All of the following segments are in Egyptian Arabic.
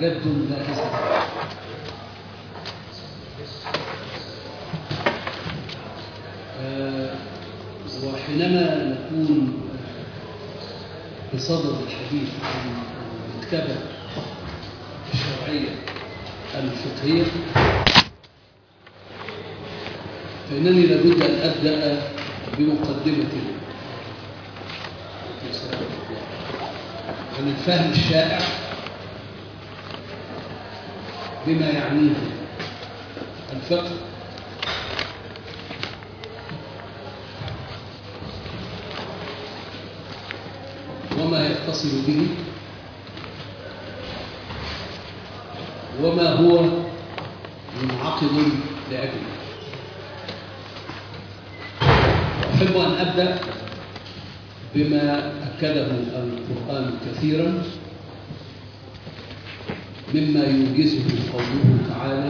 جد لا هزل آه، وحينما نكون بصدد الحديث عن المكتبة الشرعية الفقهية فإنني لابد أن أبدأ بمقدمة عن الفهم الشائع بما يعنيه الفقه وما يتصل به وما هو منعقد لأجله أحب أن أبدأ بما أكده القرآن كثيرا مما يوجزه قوله تعالى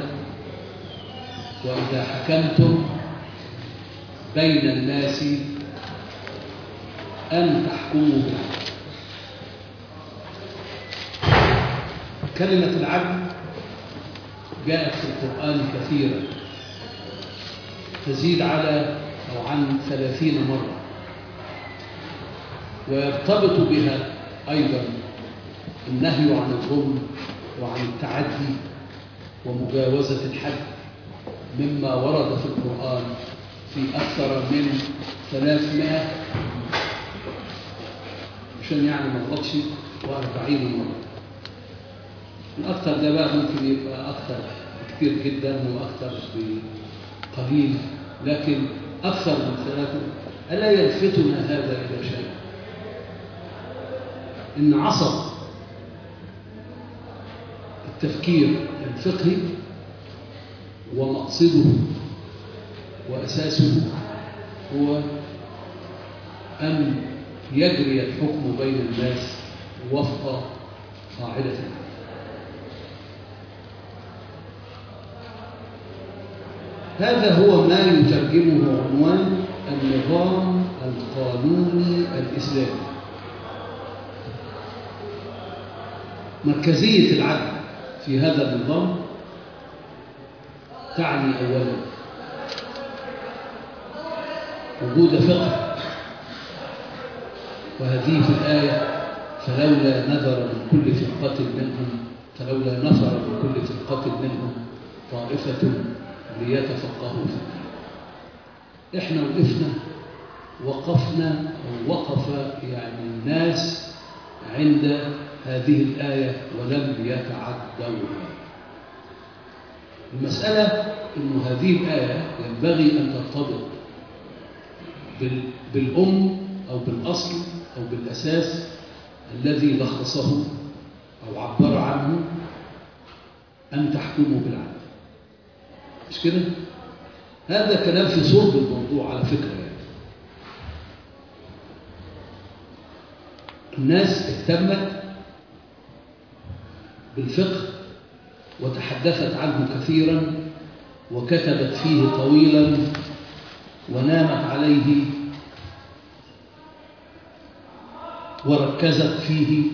وإذا حكمتم بين الناس أن تحكموا بالعدل كلمة العدل جاءت في القرآن كثيرا تزيد على أو عن ثلاثين مرة ويرتبط بها أيضا النهي عن الظلم وعن التعدي ومجاوزة الحد مما ورد في القرآن في أكثر من ثلاثمائة عشان يعني ما نغلطش وأربعين مرة الأكثر ده بقى ممكن يبقى أكثر كتير جدا وأكثر بقليل لكن أكثر من ثلاثة ألا يلفتنا هذا إلى شيء إن عصب التفكير الفقهي ومقصده وأساسه هو أن يجري الحكم بين الناس وفق قاعدة هذا هو ما يترجمه عنوان النظام القانوني الإسلامي مركزية العدل في هذا النظام تعني أولا وجود فقه وهذه في الآية فلولا نذر من كل فرقة منهم فلولا نفر من كل فرقة منهم طائفة ليتفقهوا في الدين احنا وقفنا وقفنا أو وقف يعني الناس عند هذه الآية ولم يتعدوها المسألة أن هذه الآية ينبغي أن ترتبط بالأم أو بالأصل أو بالأساس الذي لخصه أو عبر عنه أن تحكموا بالعدل مش كده؟ هذا كلام في صلب الموضوع على فكرة يعني. الناس اهتمت بالفقه وتحدثت عنه كثيرا وكتبت فيه طويلا ونامت عليه وركزت فيه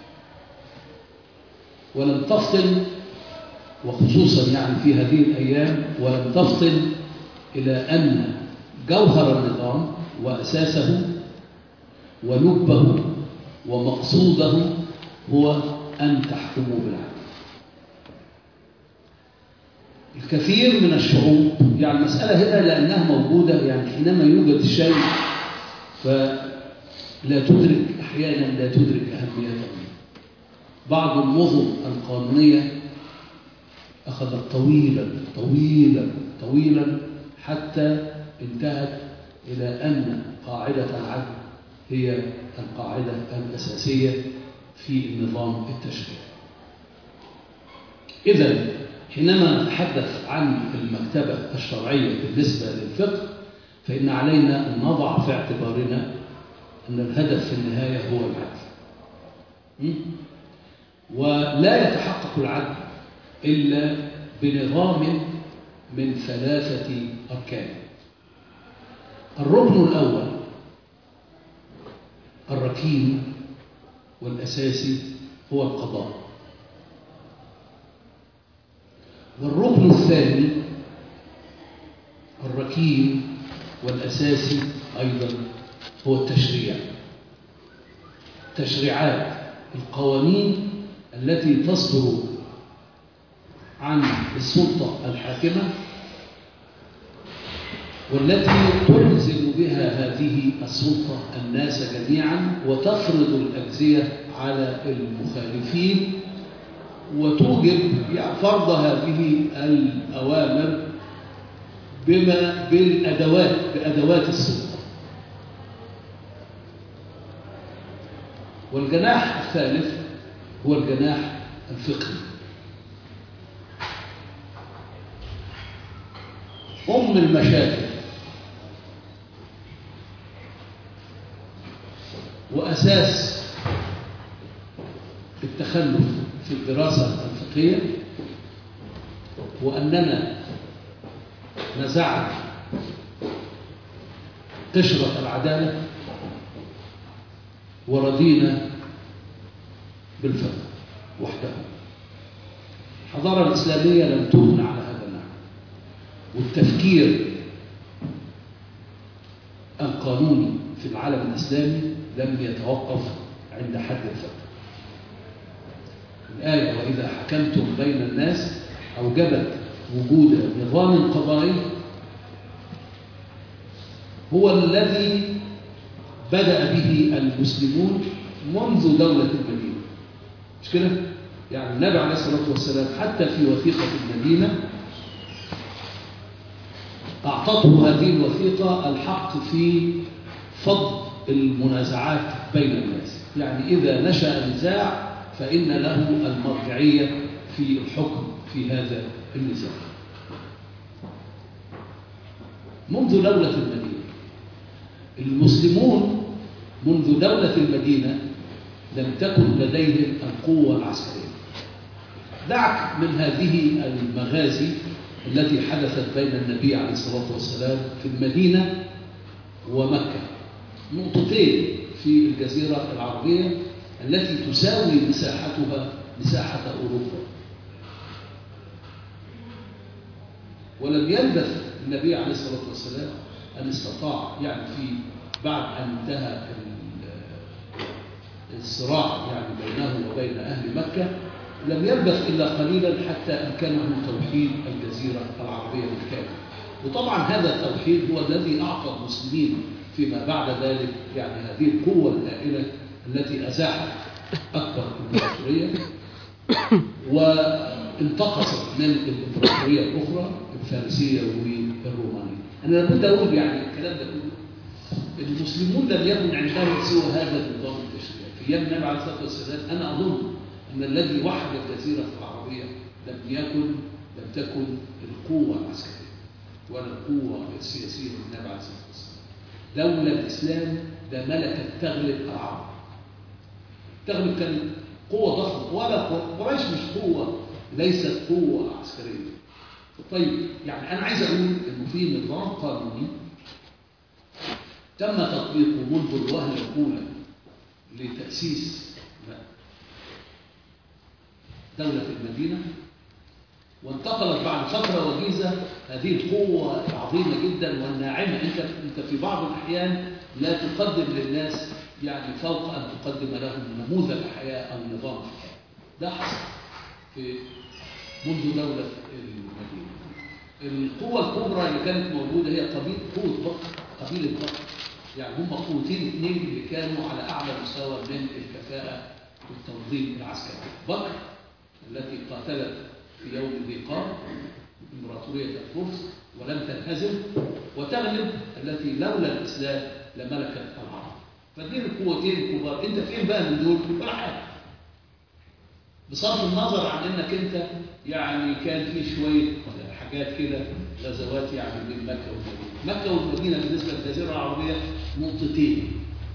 ولم تفطن وخصوصا يعني في هذه الأيام ولم تفطن إلى أن جوهر النظام وأساسه ولبه ومقصوده هو أن تحكموا بالعدل الكثير من الشعوب يعني المسألة هنا لأنها موجودة يعني حينما يوجد الشيء فلا تدرك أحيانا لا تدرك أهميته بعض النظم القانونية أخذت طويلا طويلا طويلا حتى انتهت إلى أن قاعدة العدل هي القاعدة الأساسية في النظام التشريعي إذا حينما نتحدث عن المكتبة الشرعية بالنسبة للفقه فإن علينا أن نضع في اعتبارنا أن الهدف في النهاية هو العدل ولا يتحقق العدل إلا بنظام من ثلاثة أركان الركن الأول الركين والأساسي هو القضاء والركن الثاني الركين والأساسي أيضا هو التشريع تشريعات القوانين التي تصدر عن السلطة الحاكمة والتي تلزم بها هذه السلطة الناس جميعا وتفرض الأجزية على المخالفين وتوجب يعني فرض هذه الأوامر بما بالأدوات بأدوات السلطة والجناح الثالث هو الجناح الفقهي أم المشاكل وأساس التخلف في الدراسة الفقهية وأننا نزعنا قشرة العدالة ورضينا بالفقه وحده الحضارة الإسلامية لم تبنى على هذا النحو والتفكير القانوني في العالم الإسلامي لم يتوقف عند حد الفقه الآية وإذا حكمتم بين الناس أوجبت وجود نظام قضائي هو الذي بدأ به المسلمون منذ دولة المدينة مش كده؟ يعني النبي عليه الصلاة والسلام حتى في وثيقة المدينة أعطته هذه الوثيقة الحق في فض المنازعات بين الناس يعني إذا نشأ نزاع فإن له المرجعية في الحكم في هذا النزاع منذ دولة المدينة المسلمون منذ دولة المدينة لم تكن لديهم القوة العسكرية دعك من هذه المغازي التي حدثت بين النبي عليه الصلاة والسلام في المدينة ومكة نقطتين في الجزيرة العربية التي تساوي مساحتها مساحة أوروبا ولم يلبث النبي عليه الصلاة والسلام أن استطاع يعني في بعد أن انتهى الصراع يعني بينه وبين أهل مكة لم يلبث إلا قليلا حتى أمكنه توحيد الجزيرة العربية بالكامل وطبعا هذا التوحيد هو الذي أعطى المسلمين فيما بعد ذلك يعني هذه القوة الهائلة التي أزاحت أكبر إمبراطورية وانتقصت من الإمبراطورية الأخرى الفارسية والرومانية أنا لابد أقول يعني الكلام ده كله المسلمون لم يكن عندهم سوى هذا النظام التشريعي في أيام النبي عليه الصلاة والسلام أنا أظن أن الذي وحد الجزيرة العربية لم يكن لم تكن القوة العسكرية ولا القوة السياسية للنبي عليه الصلاة والسلام دولة الإسلام ده ملكت تغلب العرب تغلب كانت قوة ضخمة ولا قريش مش قوة ليست قوة عسكرية طيب يعني أنا عايز أقول إنه في نظام قانوني تم تطبيقه منذ الوهلة الأولى لتأسيس دولة المدينة وانتقلت بعد فترة وجيزة هذه القوة العظيمة جدا والناعمة أنت أنت في بعض الأحيان لا تقدم للناس يعني فوق أن تقدم لهم نموذج حياة أو نظام حياة ده حصل في منذ دولة المدينة القوة الكبرى اللي كانت موجودة هي قبيلة قوة بكر قبيلة بكر يعني هم قوتين اثنين اللي كانوا على أعلى مستوى من الكفاءة والتنظيم العسكري بكر التي قاتلت في يوم ذي قار إمبراطورية الفرس ولم تنهزم وتغلب التي لولا الإسلام لملكت العرب فدي القوتين الكبار انت فين بقى من دول ولا حاجه بصرف النظر عن انك انت يعني كان في شويه حاجات كده غزوات يعني بين مكه والمدينه مكه والمدينه بالنسبه للجزيره العربيه نقطتين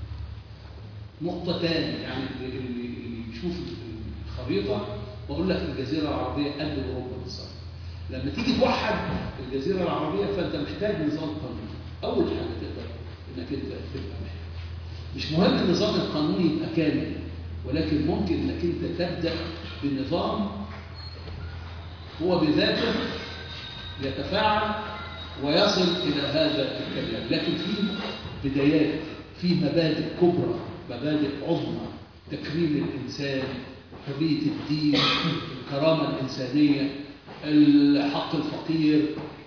نقطتان يعني اللي, اللي يشوف الخريطه بقول لك الجزيره العربيه قد اوروبا بالظبط لما تيجي توحد الجزيره العربيه فانت محتاج نظام قانوني اول حاجه تقدر انك انت تبقى محتاج مش مهم النظام القانوني يبقى كامل ولكن ممكن انك انت تبدا بنظام هو بذاته يتفاعل ويصل إلى هذا الكلام لكن في بدايات في مبادئ كبرى مبادئ عظمى تكريم الإنسان حرية الدين الكرامة الإنسانية الحق الفقير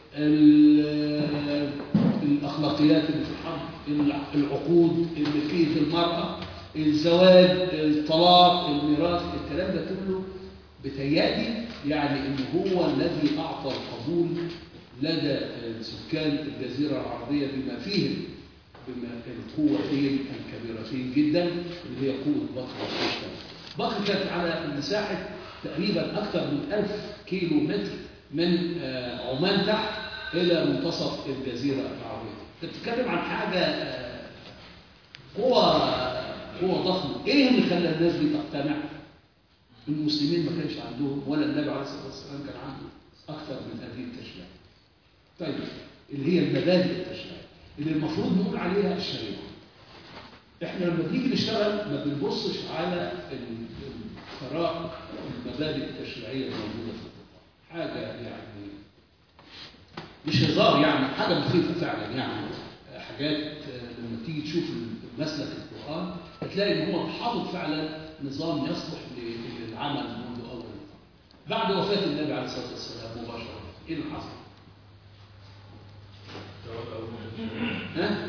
ال- الأخلاقيات اللي في الحرب العقود ملكية المرأة الزواج الطلاق الميراث الكلام ده كله بتيادي يعني ان هو الذي اعطى القبول لدى سكان الجزيره العربيه بما فيهم بما القوتين الكبيرتين جدا اللي هي قوه بكر وقوه بكر كانت على مساحه تقريبا اكثر من 1000 كيلو متر من آه، عمان تحت الى منتصف الجزيره العربيه انت بتتكلم عن حاجه آه، قوة قوة ضخمة ايه اللي خلى الناس دي تقتنع المسلمين ما كانش عندهم ولا النبي عليه الصلاة والسلام كان عنده أكثر من هذه التشريع طيب اللي هي المبادئ التشريعية اللي المفروض نقول عليها الشريعة احنا لما بنيجي نشتغل ما بنبصش على ال- الثراء المبادئ التشريعية الموجودة في القرآن حاجة يعني مش هزار يعني حاجة مخيفة فعلا يعني حاجات آه، لما تيجي تشوف مسلك القرآن هتلاقي ان هو حاطط فعلا نظام يصلح ل- للعمل منذ اول الأمر. بعد وفاة النبي عليه الصلاة والسلام مباشرة ايه اللي حصل؟ ها؟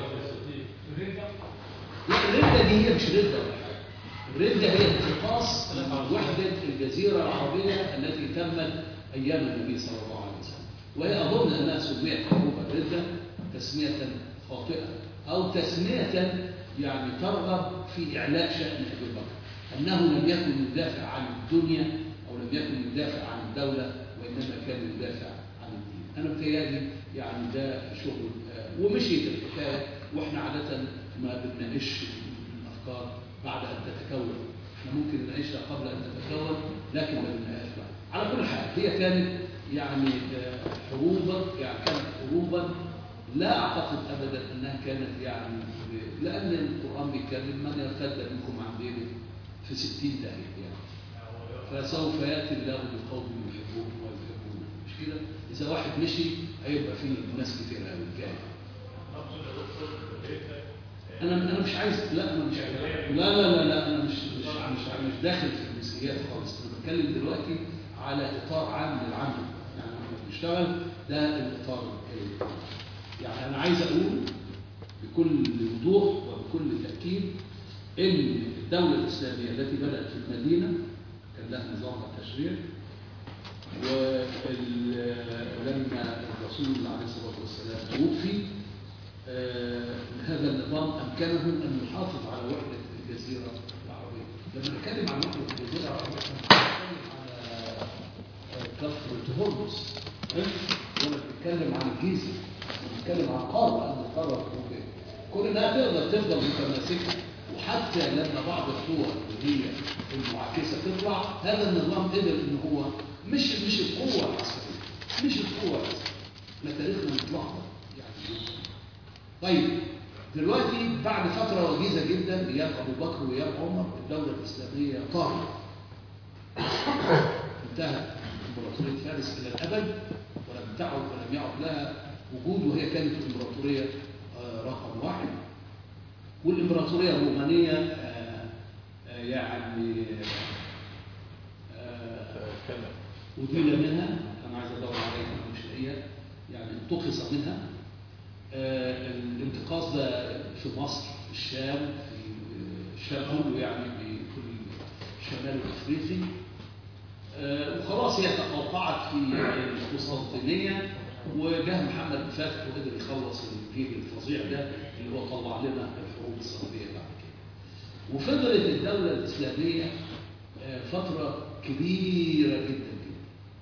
لا الردة دي هي مش ردة ولا حاجة الردة هي انتقاص وحدة الجزيرة العربية التي تمت أيام النبي صلى الله عليه وسلم وهي أظن أنها سميت حروب الردة تسمية خاطئة أو تسمية يعني ترغب في إعلاء شأن أبي بكر أنه لم يكن يدافع عن الدنيا أو لم يكن يدافع عن الدولة وإنما كان يدافع عن الدين أنا بتهيألي يعني ده شغل آه، ومشيت الحكاية وإحنا عادة ما بنناقش الأفكار بعد أن تتكون إحنا ممكن نناقشها قبل أن تتكون لكن ما بنناقش بعد على كل حال هي كانت يعني آه، حروبا يعني كانت حروبا لا أعتقد أبدا أنها كانت يعني ب- لأن القرآن بيتكلم من يرتد منكم عن دينه في ستين داهية يعني فسوف يأتي الله بقوم يحبون ويحبون مش كده؟ إذا واحد مشي هيبقى فيه ناس كتير قوي جاي أنا أنا مش عايز لا أنا مش عايز لا لا لا لا أنا مش مش مش, مش داخل في الجزئيات خالص أنا بتكلم دلوقتي على إطار عام للعمل يعني لما بنشتغل ده الإطار ال- يعني أنا عايز أقول بكل وضوح وبكل تأكيد إن الدولة الإسلامية التي بدأت في المدينة كان لها نظامها التشريعي ولما الرسول عليه الصلاة والسلام توفي آه، هذا النظام أمكنه أن يحافظ على وحدة الجزيرة العربية لما نتكلم عن وحدة الجزيرة العربية نتكلم على آه، كفر هرمز ولا بنتكلم عن الجيزة بنتكلم عن قارة أن القارة الأوروبية كل انها تقدر تفضل متماسكة وحتى لما بعض القوى اللي هي المعاكسة تطلع هذا النظام قدر ان هو مش مش القوة العسكرية مش القوة العسكرية احنا تاريخنا متلخبط يعني طيب دلوقتي بعد فترة وجيزة جدا ايام ابو بكر وايام عمر الدولة الاسلامية طارت انتهت امبراطورية فارس الى الابد ولم تعد ولم يعد لها وجود وهي كانت الامبراطورية آه، رقم واحد والامبراطورية الرومانية آه، آه، يعني آه، أديل منها أنا عايز أدور عليها أنا مش لاقيها يعني انتقص منها آه، الانتقاص ده في مصر في الشام في الشام كله يعني في كل الشمال الأفريقي آه، وخلاص هي تقوقعت في القسطنطينية وجاء محمد الفاتح وقدر يخلص الجيل الفظيع ده اللي هو طلع لنا الحروب الصليبية بعد كده وفضلت الدولة الإسلامية آه، فترة كبيرة جدا جدا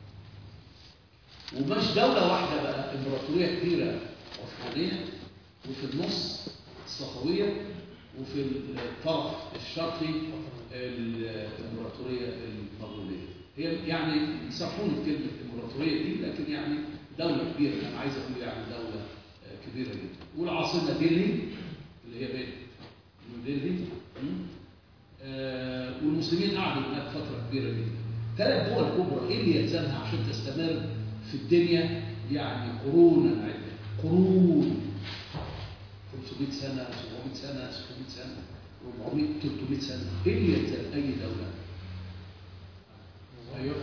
ومش دولة واحدة بقى امبراطورية كبيرة عثمانية وفي النص الصفوية وفي الطرف الشرقي الامبراطورية المغولية هي يعني يسمحوني بكلمة الامبراطورية دي لكن يعني دولة كبيرة أنا عايز أقول يعني دولة آه، كبيرة جدا والعاصمة ديلي اللي هي بين نيو ديلي م? آه، والمسلمين قعدوا هناك فترة كبيرة جدا ثلاث دول كبرى ايه اللي يلزمها عشان تستمر في الدنيا يعني قرونا عده قرون 500 سنه 700 سنه 600 سنه 400 300 سنه ايه اللي يلزم اي دوله ايوه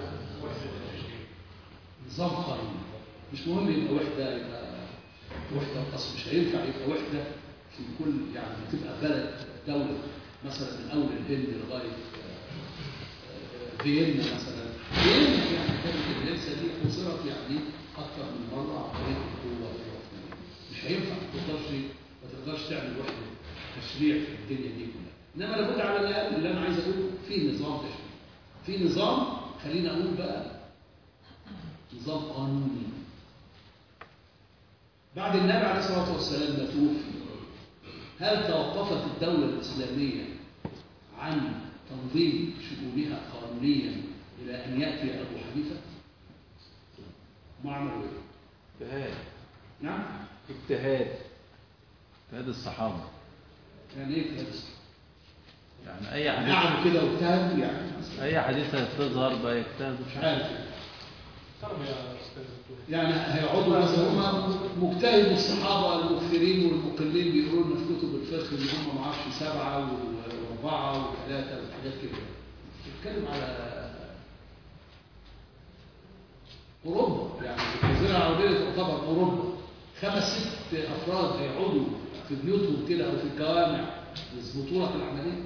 نظام قانوني مش مهم يبقى وحده يبقى وحده اصل مش هينفع يبقى وحده في كل يعني تبقى بلد دوله مثلا من اول الهند لغايه آه، آه، فيينا مثلا فيينا يعني كانت الهندسه دي حصرت يعني اكثر من مره عن طريق القوه العثمانيه مش هينفع ما تقدرش ما تقدرش تعمل وحده تشريع في الدنيا دي كلها انما لابد على الاقل اللي انا عايز اقوله في نظام تشريع في نظام خلينا اقول بقى نظام قانوني بعد النبي عليه الصلاه والسلام ما توفي هل توقفت الدوله الاسلاميه عن تنظيم شؤونها قانونيا الى ان ياتي ابو حنيفه ما عملوا ايه اجتهاد نعم اجتهاد اجتهاد الصحابة يعني ايه كده يعني أي حديث قعدوا كده واجتهدوا يعني مثلا أي حديثة تظهر بقى يجتهدوا مش عارف طب يا استاذ الدكتور يعني هيقعدوا مثلا هم مجتهد الصحابه المكثرين والمقلين بيقولوا لنا في كتب الفقه ان هم ما اعرفش سبعه و- واربعه وثلاثه وحاجات كده بتتكلم على اوروبا يعني الجزيره العربيه تعتبر اوروبا خمس ست افراد هيقعدوا في بيوتهم كده او في الجوامع يظبطوا لك العمليه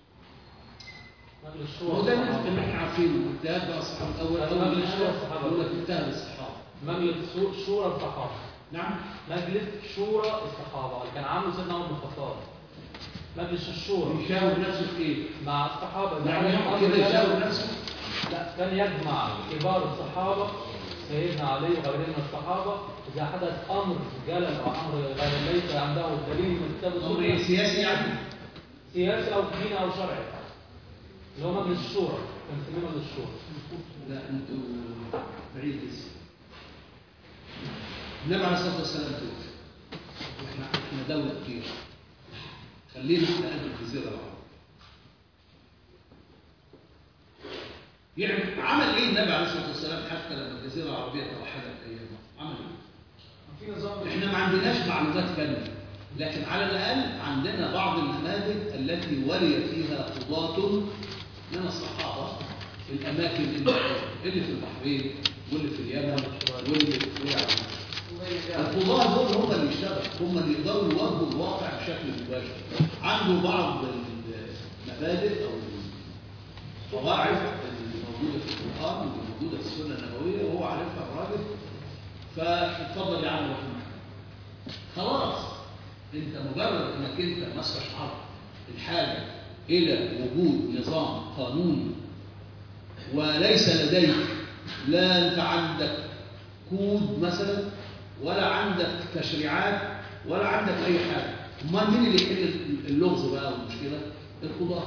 مجلس هو الشورى ده اللي احنا عارفينه اجتهاد بقى الصحابه الاول اول مجلس الشورى الصحابة. يقول لك اجتهد الصحابه مجلس شو- شورى الصحابه نعم مجلس شورى الصحابه اللي كان عامله سيدنا عمر بن الخطاب مجلس الشورى يشاور نفسه في ايه؟ مع الصحابه يعني يقعد الأمر كده ده- يشاور نفسه لا كان يجمع كبار الصحابه سيدنا علي وغيرهم من الصحابه اذا حدث امر جلل او امر غير ليس عنده دليل من الكتاب امر ايه والسنه سياسي يعني سياسي او ديني او شرعي اللي هو مجلس الشورى كان مسميه مجلس الشورى لا انتوا بعيد لسه النبي عليه الصلاه والسلام توفي احنا احنا دوله كبيره خلينا احنا قد الجزيره العربيه يعني عمل ايه النبي عليه الصلاه والسلام حتى لما الجزيره العربيه توحدت ايامه عمل ايه؟ في نظام احنا ما عندناش معلومات كامله لكن على الاقل عندنا بعض النماذج التي ولي فيها قضاة من الصحابه في الاماكن اللي اللي في البحرين واللي في اليمن واللي في يعني القضاة دول هم اللي يشتغلوا هم اللي يقدروا يواجهوا الواقع بشكل مباشر عنده بعض المبادئ او القواعد اللي موجوده في القران واللي موجوده في السنه النبويه وهو عارفها الراجل فاتفضل يا عم رحمه خلاص انت مجرد انك انت ما استشعرت الحاجه الى وجود نظام قانوني وليس لديك لا انت عندك كود مثلا ولا عندك تشريعات ولا عندك اي حاجه امال مين اللي يحل اللغز بقى والمشكله القضاه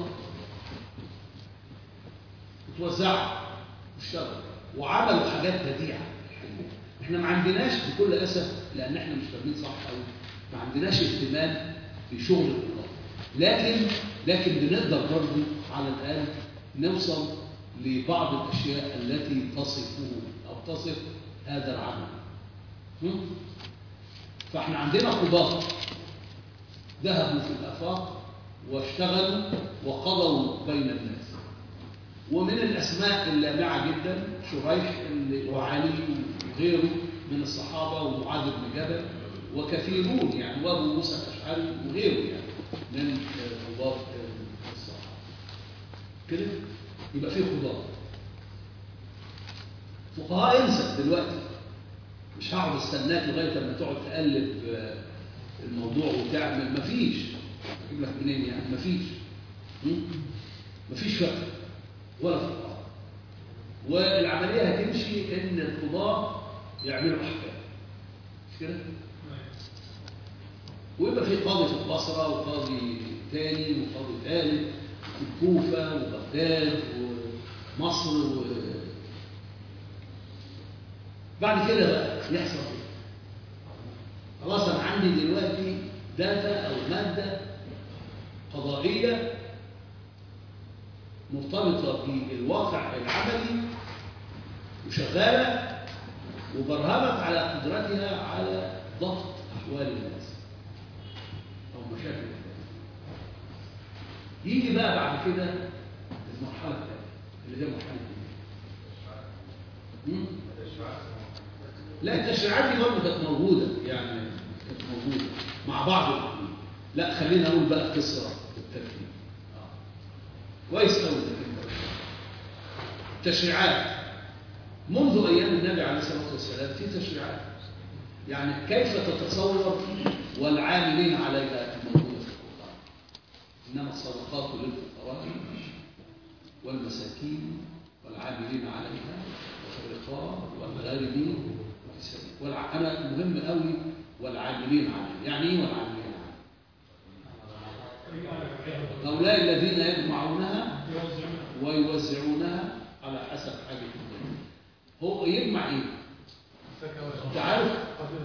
اتوزعوا واشتغلوا وعملوا حاجات بديعه احنا ما عندناش بكل اسف لان احنا مش فاهمين صح قوي ما عندناش اهتمام بشغل القضاه لكن لكن بنقدر برضه على الاقل نوصل لبعض الاشياء التي تصفه او تصف هذا العمل هم؟ فاحنا عندنا قضاه ذهبوا في الافاق واشتغلوا وقضوا بين الناس ومن الاسماء اللامعه جدا شريح اللي- وعلي وغيره من الصحابه ومعاذ بن جبل وكثيرون يعني وابو موسى الاشعري وغيره يعني من آه، قضاه آه، الصحابه كده يبقى في قضاه فقهاء انسى دلوقتي مش هقعد استناك لغايه لما تقعد تقلب آه، الموضوع وتعمل مفيش اجيب لك منين يعني مفيش م? مفيش فقه ولا فقهاء والعمليه هتمشي ان القضاه يعملوا احكام مش كده؟ ويبقى في قاضي في البصره وقاضي تاني وقاضي ثالث في الكوفه وبغداد ومصر و... بعد كده بقى يحصل ايه؟ خلاص انا عندي دلوقتي داتا او ماده قضائيه مرتبطة بالواقع العملي وشغالة وبرهنت على قدرتها على ضبط أحوال الناس أو مشاكل الناس يجي بقى بعد كده المرحلة الثانية اللي هي مرحلة ايه؟ مم؟ لا التشريعات دي برضه كانت موجودة يعني كانت موجودة مع بعض العقول لا خلينا نقول بقى قصة بالترتيب آه. كويس قوي ده كده تشريعات منذ أيام النبي عليه الصلاة والسلام في تشريعات يعني كيف تتصور والعاملين عليها الموجودة في القرآن إنما الصدقات للفقراء والمساكين والعاملين عليها وفي الرقاب والغارمين وفي سبيل والع... أنا مهم قوي والعاملين عليها يعني إيه والعاملين عليها؟ هؤلاء الذين يجمعونها ويوزعونها على حسب حاجة الدنيا هو يجمع ايه انت عارف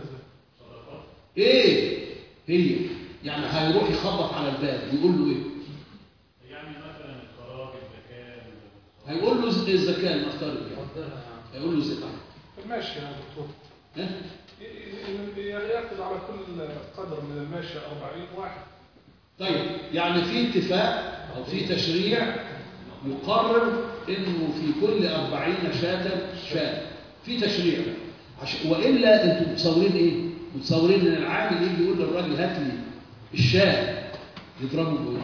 ايه هي يعني هيروح يخبط على الباب يقول له ايه يعني مثلا القرار الزكاة هيقول له ز- الزكاه نفترض يعني قدرها يعني هيقول له زكاه الماشي يا دكتور ها يأخذ على كل قدر من الماشي 40 واحد طيب يعني في اتفاق او في تشريع يقرر انه في كل أربعين شاة شاة في تشريع عش... والا انتوا متصورين ايه متصورين ان العامل يجي يقول للراجل هات لي الشاة يضربه بايه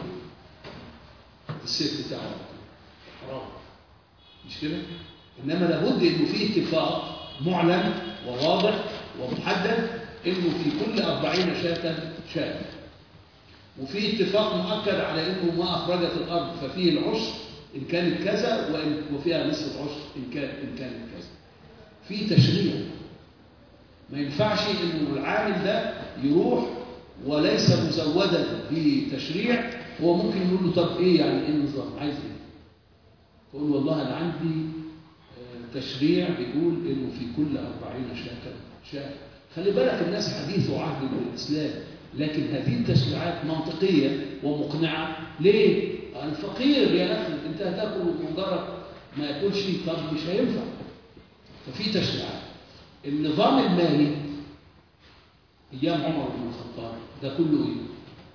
السيف بتاعه حرام مش كده انما لابد انه في اتفاق معلن وواضح ومحدد انه في كل أربعين شاة شاة وفي اتفاق مؤكد على انه ما اخرجت الارض ففيه العشر ان كانت كذا وإن وفيها نصف العشر ان كان ان كانت كذا في تشريع ما ينفعش انه العامل ده يروح وليس مزودا بتشريع هو ممكن يقول له طب ايه يعني ايه النظام عايز ايه يقول له والله انا عندي آه، تشريع بيقول انه في كل أربعين شاة شاة خلي بالك الناس حديث وعهد بالاسلام لكن هذه التشريعات منطقيه ومقنعه ليه؟ الفقير يا اخي انت هتاكل ومجرد ما ياكلش طب مش هينفع ففي تشريعات النظام المالي ايام عمر بن الخطاب ده كله ايه؟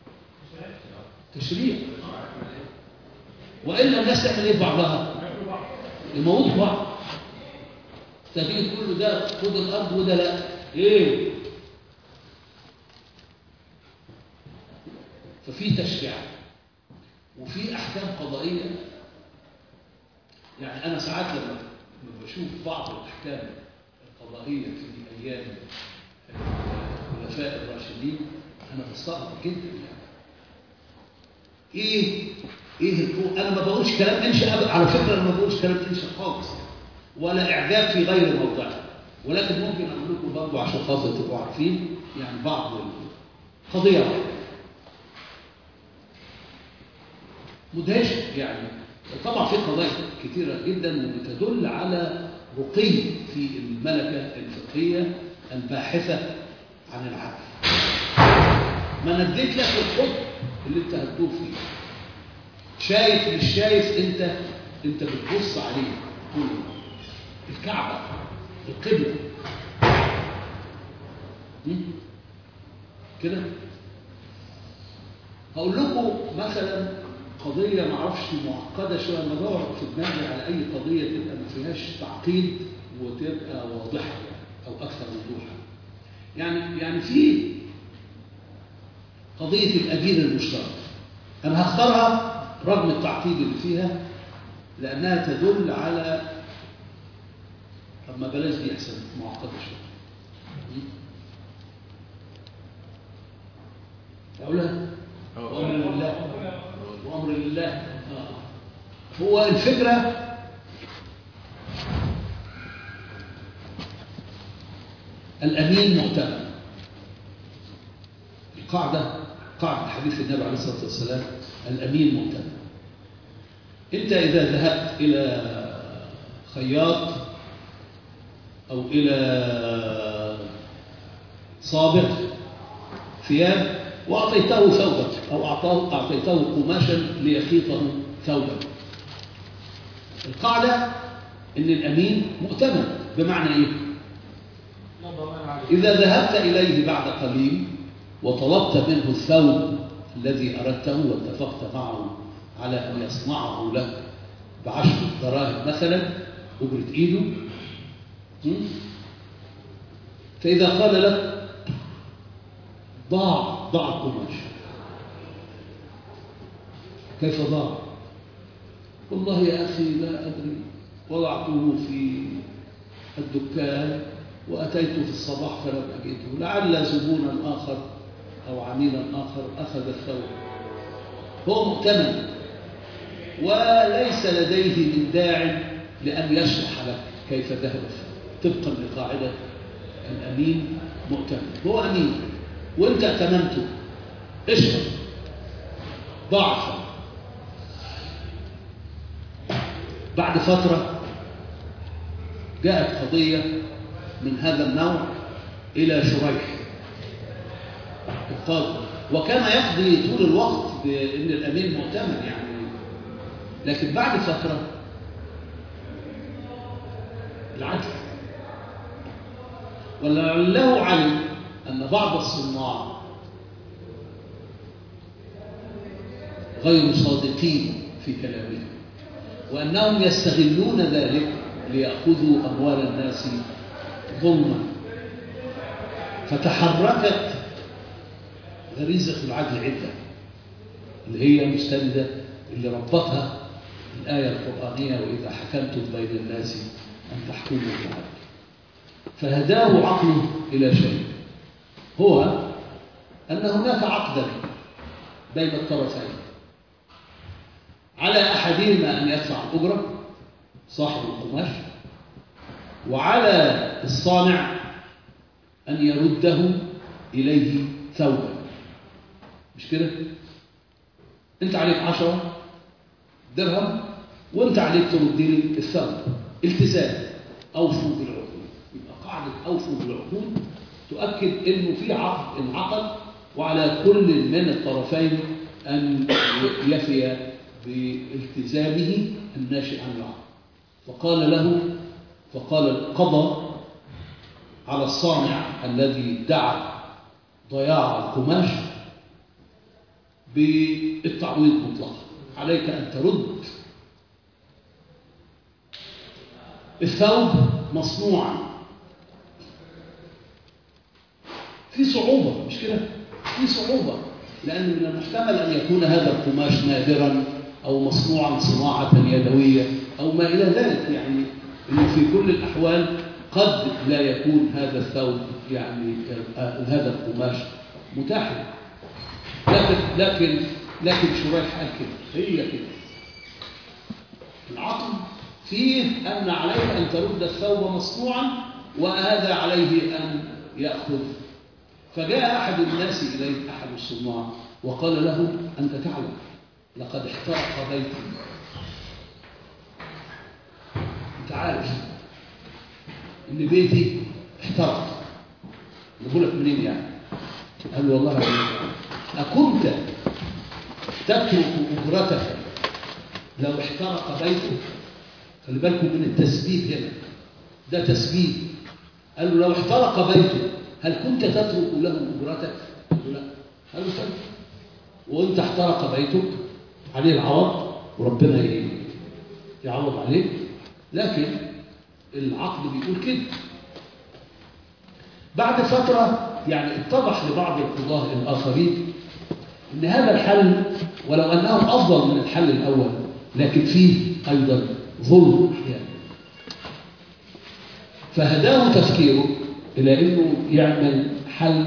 تشريع والا الناس تعمل ايه في بعضها؟ يموتوا بعض تجي تقول له ده خد الارض وده لا ايه؟ ففي تشريعات وفي احكام قضائيه يعني انا ساعات لما لما بشوف بعض الاحكام القضائيه في ايام الخلفاء الراشدين انا بستغرب جدا يعني ايه ايه الكو... انا ما بقولش كلام انشا أبدا. على فكره انا ما بقولش كلام انشا خالص ولا اعجاب في غير موضعه ولكن ممكن اقول لكم برضه عشان خاطر تبقوا عارفين يعني بعض قضيه واحده مدهشه يعني طبعا في قضايا كثيره جدا وبتدل على رقي في الملكه الفقهيه الباحثه عن العدل ما نديت لك الحكم اللي انت هتدور فيه شايف مش شايف انت انت بتبص عليه كله الكعبه القبله م? كده هقول لكم مثلا قضيه ما اعرفش معقده شويه انا بدور في دماغي على اي قضيه تبقى ما فيهاش تعقيد وتبقى واضحه يعني او اكثر وضوحا يعني يعني في قضيه الاجير المشترك انا هختارها رغم التعقيد اللي فيها لانها تدل على طب ما بلاش دي احسن معقده شويه اقولها وامر لله وامر لله آه. هو الفكره الامين مؤتمن القاعده قاعده حديث النبي عليه الصلاه والسلام الامين مؤتمن انت اذا ذهبت الى خياط او الى صابغ ثياب واعطيته ثوبا او اعطاه اعطيته قماشا ليخيطه ثوبا القاعدة إن الأمين مؤتمن بمعنى إيه؟ لا ضمان عليه إذا ذهبت إليه بعد قليل وطلبت منه الثوب الذي أردته واتفقت معه على أن يصنعه لك بعشر دراهم مثلا أجرة إيده م? فإذا قال لك ضاع ضاع القماش كيف ضاع؟ والله يا أخي لا أدري وضعته في الدكان وأتيت في الصباح فلم أجده لعل زبونا آخر أو عميلا آخر أخذ الثوب هو مؤتمن وليس لديه من داع لأن يشرح لك كيف ذهب الثوب طبقا لقاعدة الأمين مؤتمن هو أمين وأنت ائتمنته اشرب ضاع الثوب بعد فترة جاءت قضية من هذا النوع إلى شريح القاضي وكان يقضي طول الوقت بأن الأمين مؤتمن يعني لكن بعد فترة العجز ولعله علم أن بعض الصناع غير صادقين في كلامهم وأنهم يستغلون ذلك ليأخذوا أموال الناس ظلما فتحركت غريزة العدل عدة اللي هي مستندة اللي ربطها الآية القرآنية وإذا حكمتم بين الناس أن تحكموا بالعدل فهداه عقله إلى شيء هو أن هناك عقدا بين الطرفين على أحدهما أن يدفع الأجرة صاحب القماش وعلى الصانع أن يرده إليه ثوبا مش كده؟ أنت عليك عشرة درهم وأنت عليك ترد لي الثوب التزام أوفوا بالعقود يبقى قاعدة أوفوا بالعقود تؤكد إنه في عقد انعقد وعلى كل من الطرفين أن يفي بالتزامه الناشئ عن العقد فقال له فقال قضى على الصانع الذي ادعى ضياع القماش بالتعويض مطلقا عليك أن ترد الثوب مصنوعا في صعوبة مش كده؟ في صعوبة لأن من المحتمل أن يكون هذا القماش نادرا أو مصنوعا صناعة يدوية أو ما إلى ذلك يعني إنه في كل الأحوال قد لا يكون هذا الثوب يعني آه، هذا القماش متاحا لكن لكن لكن شريح قال كده هي كده العقل فيه أن عليك أن ترد الثوب مصنوعا وهذا عليه أن يأخذ فجاء أحد الناس إليه أحد الصناع وقال له أنت تعلم لقد احترق بيتي أنت عارف إن بيتي احترق نقول لك منين يعني قال له والله أعلم. أكنت تترك أجرتك لو احترق بيتك خلي بالكم من التسبيب هنا ده تسبيب قال له لو احترق بيته هل كنت تترك له اجرتك؟ قال له لا قال له طيب وانت احترق بيتك عليه العوض وربنا ي- يعوض عليك لكن العقد بيقول كده بعد فترة يعني اتضح لبعض القضاة الآخرين ان هذا الحل ولو انه افضل من الحل الاول لكن فيه ايضا ظلم احيانا فهداه تفكيره الى انه يعمل حل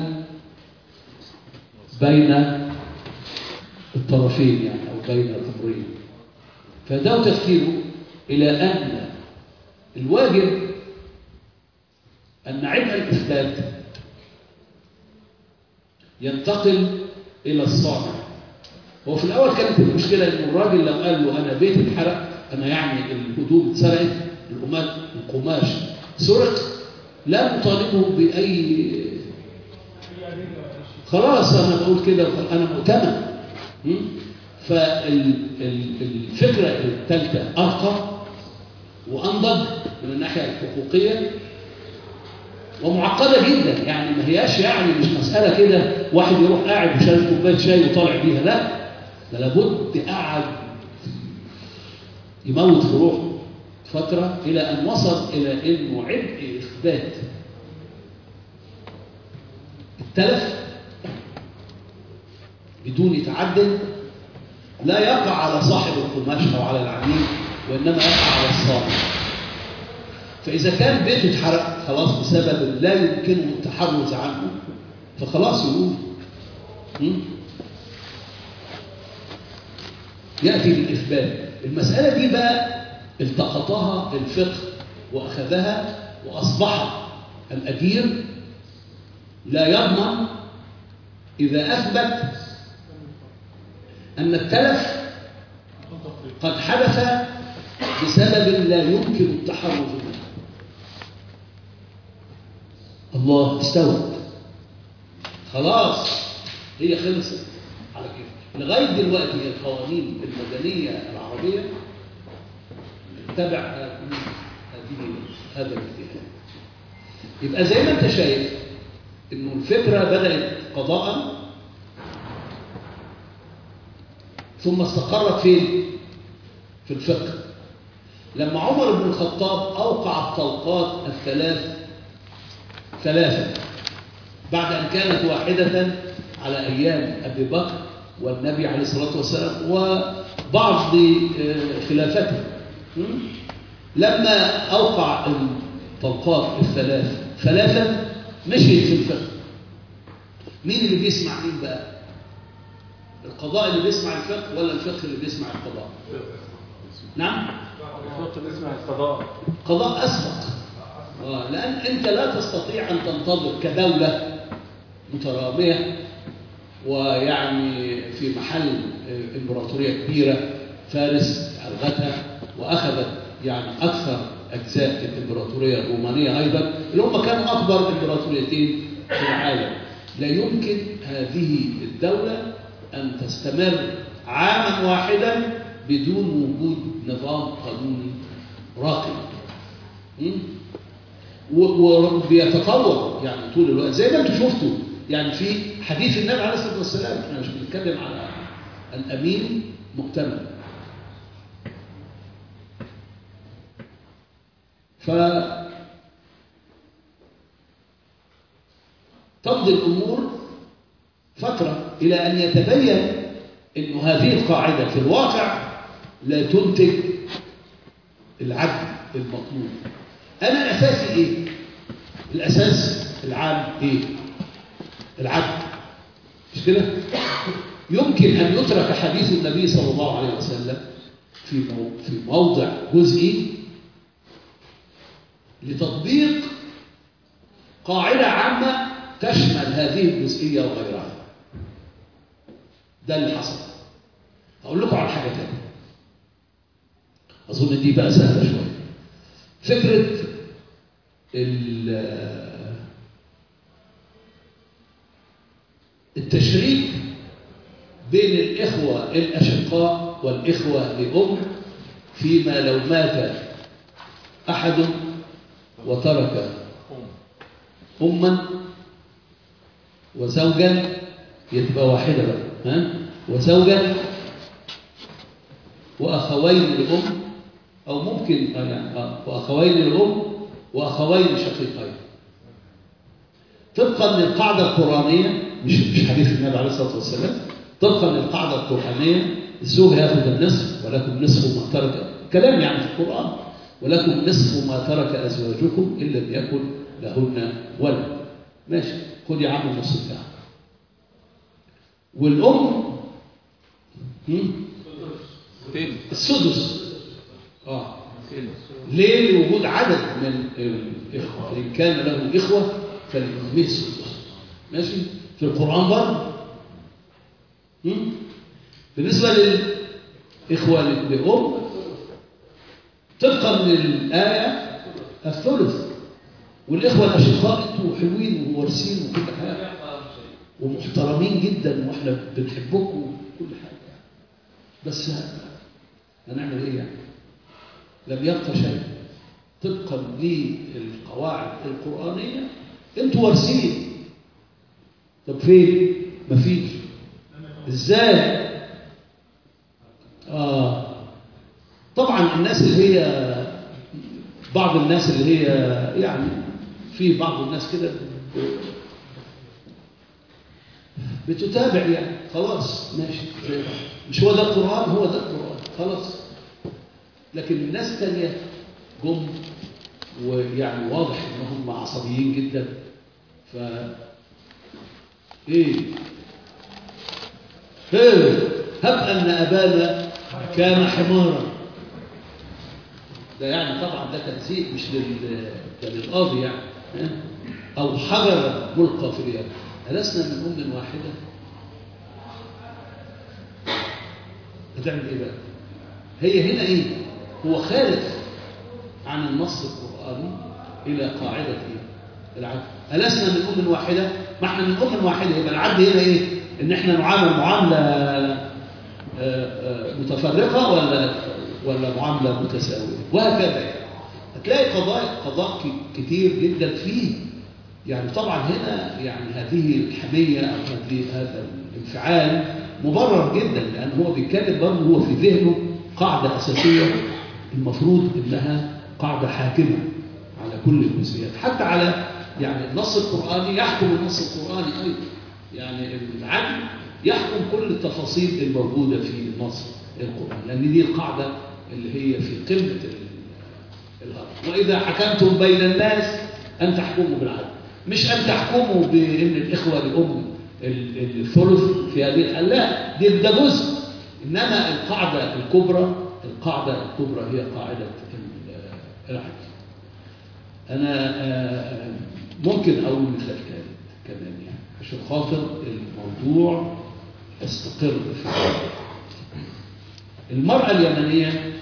بين الطرفين يعني او بين الامرين فهداه تفكيره الى ان الواجب ان عبء الاثبات ينتقل إلى الصانع هو في الأول كانت المشكلة إن الراجل لو قال له أنا بيتي اتحرق أنا يعني الهدوم اتسرقت القماش القماش سرق لا نطالبه بأي خلاص أنا بقول كده أنا مؤتمن م? فالفكرة الثالثة أرقى وأنضج من الناحية الحقوقية ومعقدة جدا يعني ما هياش يعني مش مسألة كده واحد يروح قاعد وشارب كوباية شاي وطالع بيها لا ده لابد قعد يموت في روحه فترة إلى أن وصل إلى أنه عبء إثبات التلف بدون يتعدل لا يقع على صاحب القماش أو على العميل وإنما يقع على الصانع فإذا كان بيته اتحرق خلاص بسبب لا يمكنه التحرز عنه فخلاص يقول م? يأتي بالإثبات المسألة دي بقى التقطها الفقه وأخذها وأصبح الأجير لا يضمن إذا أثبت أن التلف قد حدث بسبب لا يمكن التحرز منه الله استوت خلاص هي خلصت على كده لغاية دلوقتي القوانين المدنية العربية تبع هذه هذا الاجتهاد يبقى زي ما انت شايف انه الفكرة بدأت قضاء ثم استقرت فين في الفقه لما عمر بن الخطاب أوقع الطلقات الثلاث ثلاثة بعد أن كانت واحدة على أيام أبي بكر والنبي عليه الصلاة والسلام وبعض خلافته لما أوقع الطلقات الثلاث ثلاثا مشيت في الفقه مين اللي بيسمع مين بقى القضاء اللي بيسمع الفقه ولا الفقه اللي بيسمع القضاء نعم الفقه اللي اسمها القضاء قضاء أسبق آه، لأن أنت لا تستطيع أن تنتظر كدولة مترامية ويعني في محل آه، إمبراطورية كبيرة فارس ألغتها وأخذت يعني أكثر أجزاء الإمبراطورية الرومانية أيضا اللي هم كانوا أكبر إمبراطوريتين في العالم لا يمكن هذه الدولة أن تستمر عاما واحدا بدون وجود نظام قانوني راقي م? و- وبيتطور يعني طول الوقت زي ما انتم شفتوا يعني في حديث النبي عليه الصلاه والسلام احنا مش بنتكلم على الامين مؤتمن ف تمضي الامور فتره الى ان يتبين انه هذه القاعده في الواقع لا تنتج العدل المطلوب انا اساسي ايه الاساس العام ايه العدل مش كده يمكن ان يترك حديث النبي صلى الله عليه وسلم في مو- في موضع جزئي لتطبيق قاعده عامه تشمل هذه الجزئيه وغيرها ده اللي حصل هقول لكم على حاجه ثانيه اظن دي بقى سهله شويه فكره ال- التشريك بين الإخوة الأشقاء والإخوة لأم فيما لو مات أحد وترك أما وزوجا يتبقى واحدة بقى ها وزوجا وأخوين لأم أو ممكن آه يعني آه وأخوين لأم وأخوين شقيقين طبقا للقاعدة القرآنية مش مش حديث النبي عليه الصلاة والسلام طبقا للقاعدة القرآنية الزوج يأخذ النصف ولكم نصف ما ترك كلام يعني في القرآن ولكم نصف ما ترك أزواجكم إن لم يكن لهن ولد ماشي خد يا عم النص بتاعك والأم هم؟ تلت السدس اه تلت ليه لوجود عدد من الإخوة إن كان له إخوة فلأمه السدس ماشي في القرآن برضه هم؟ بالنسبة للإخوة لأم طبقا للآية الثلث والإخوة الأشقاء أنتوا حلوين ووارثين وكل حاجة ومحترمين جدا واحنا بنحبكم وكل حاجة بس هنعمل ايه يعني لم يبق شيء طبقا للقواعد القرآنية انتوا وارثين طب فين؟ مفيش ازاي؟ آه طبعا الناس اللي هي بعض الناس اللي هي يعني في بعض الناس كده بتتابع يعني خلاص ماشي زي بعض. مش هو ده القرآن هو ده القرآن خلاص لكن الناس التانية جم ويعني واضح ان هم عصبيين جدا ف ايه ايه هب ان ابانا كان حمارا ده يعني طبعا ده تنسيق مش لل ده للقاضي يعني ها؟ او حجر ملقى في اليد ألسنا من أم واحدة هتعمل إيه بقى هي هنا إيه هو خالف عن النص القرآني إلى قاعدة إيه العدل ألسنا من أم واحدة ما احنا من أم واحدة يبقى العدل هنا إيه إن احنا نعامل معاملة آه، آه، متفرقة ولا ولا معاملة متساوية وهكذا يعني هتلاقي قضاء قضاء ك- كتير جدا فيه يعني طبعا هنا يعني هذه الحمية أو هذه هذا الانفعال مبرر جدا لأن هو بيتكلم برضه هو في ذهنه قاعدة أساسية المفروض إنها قاعدة حاكمة على كل الجزئيات حتى على يعني النص القرآني يحكم النص القرآني أيضا يعني العدل يحكم كل التفاصيل الموجودة في النص القرآني لأن دي القاعدة اللي هي في قمة ال- الهرم وإذا حكمتم بين الناس أن تحكموا بالعدل مش أن تحكموا بأن الإخوة لأم ال- الثلث في هذه الحالة لا دي ده جزء إنما القاعدة الكبرى القاعدة الكبرى هي قاعدة ال- العدل أنا آه، ممكن أقول مثال ثالث كمان يعني عشان خاطر الموضوع يستقر في المرأة اليمنية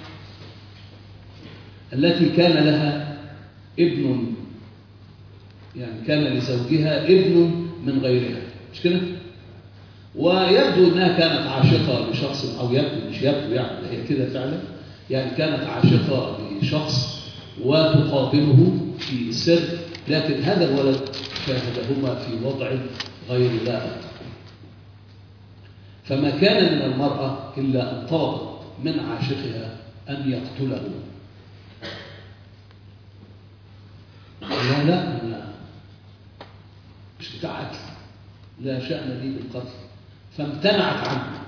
التي كان لها ابن يعني كان لزوجها ابن من غيرها مش كده؟ ويبدو انها كانت عاشقه لشخص او يبدو مش يبدو يعني هي كده فعلا يعني كانت عاشقه لشخص وتقابله في سر لكن هذا الولد شاهدهما في وضع غير لائق فما كان من المرأة إلا أن طلبت من عاشقها أن يقتله لا لا أنا مش بتاع قتل لا شأن لي بالقتل فامتنعت عنه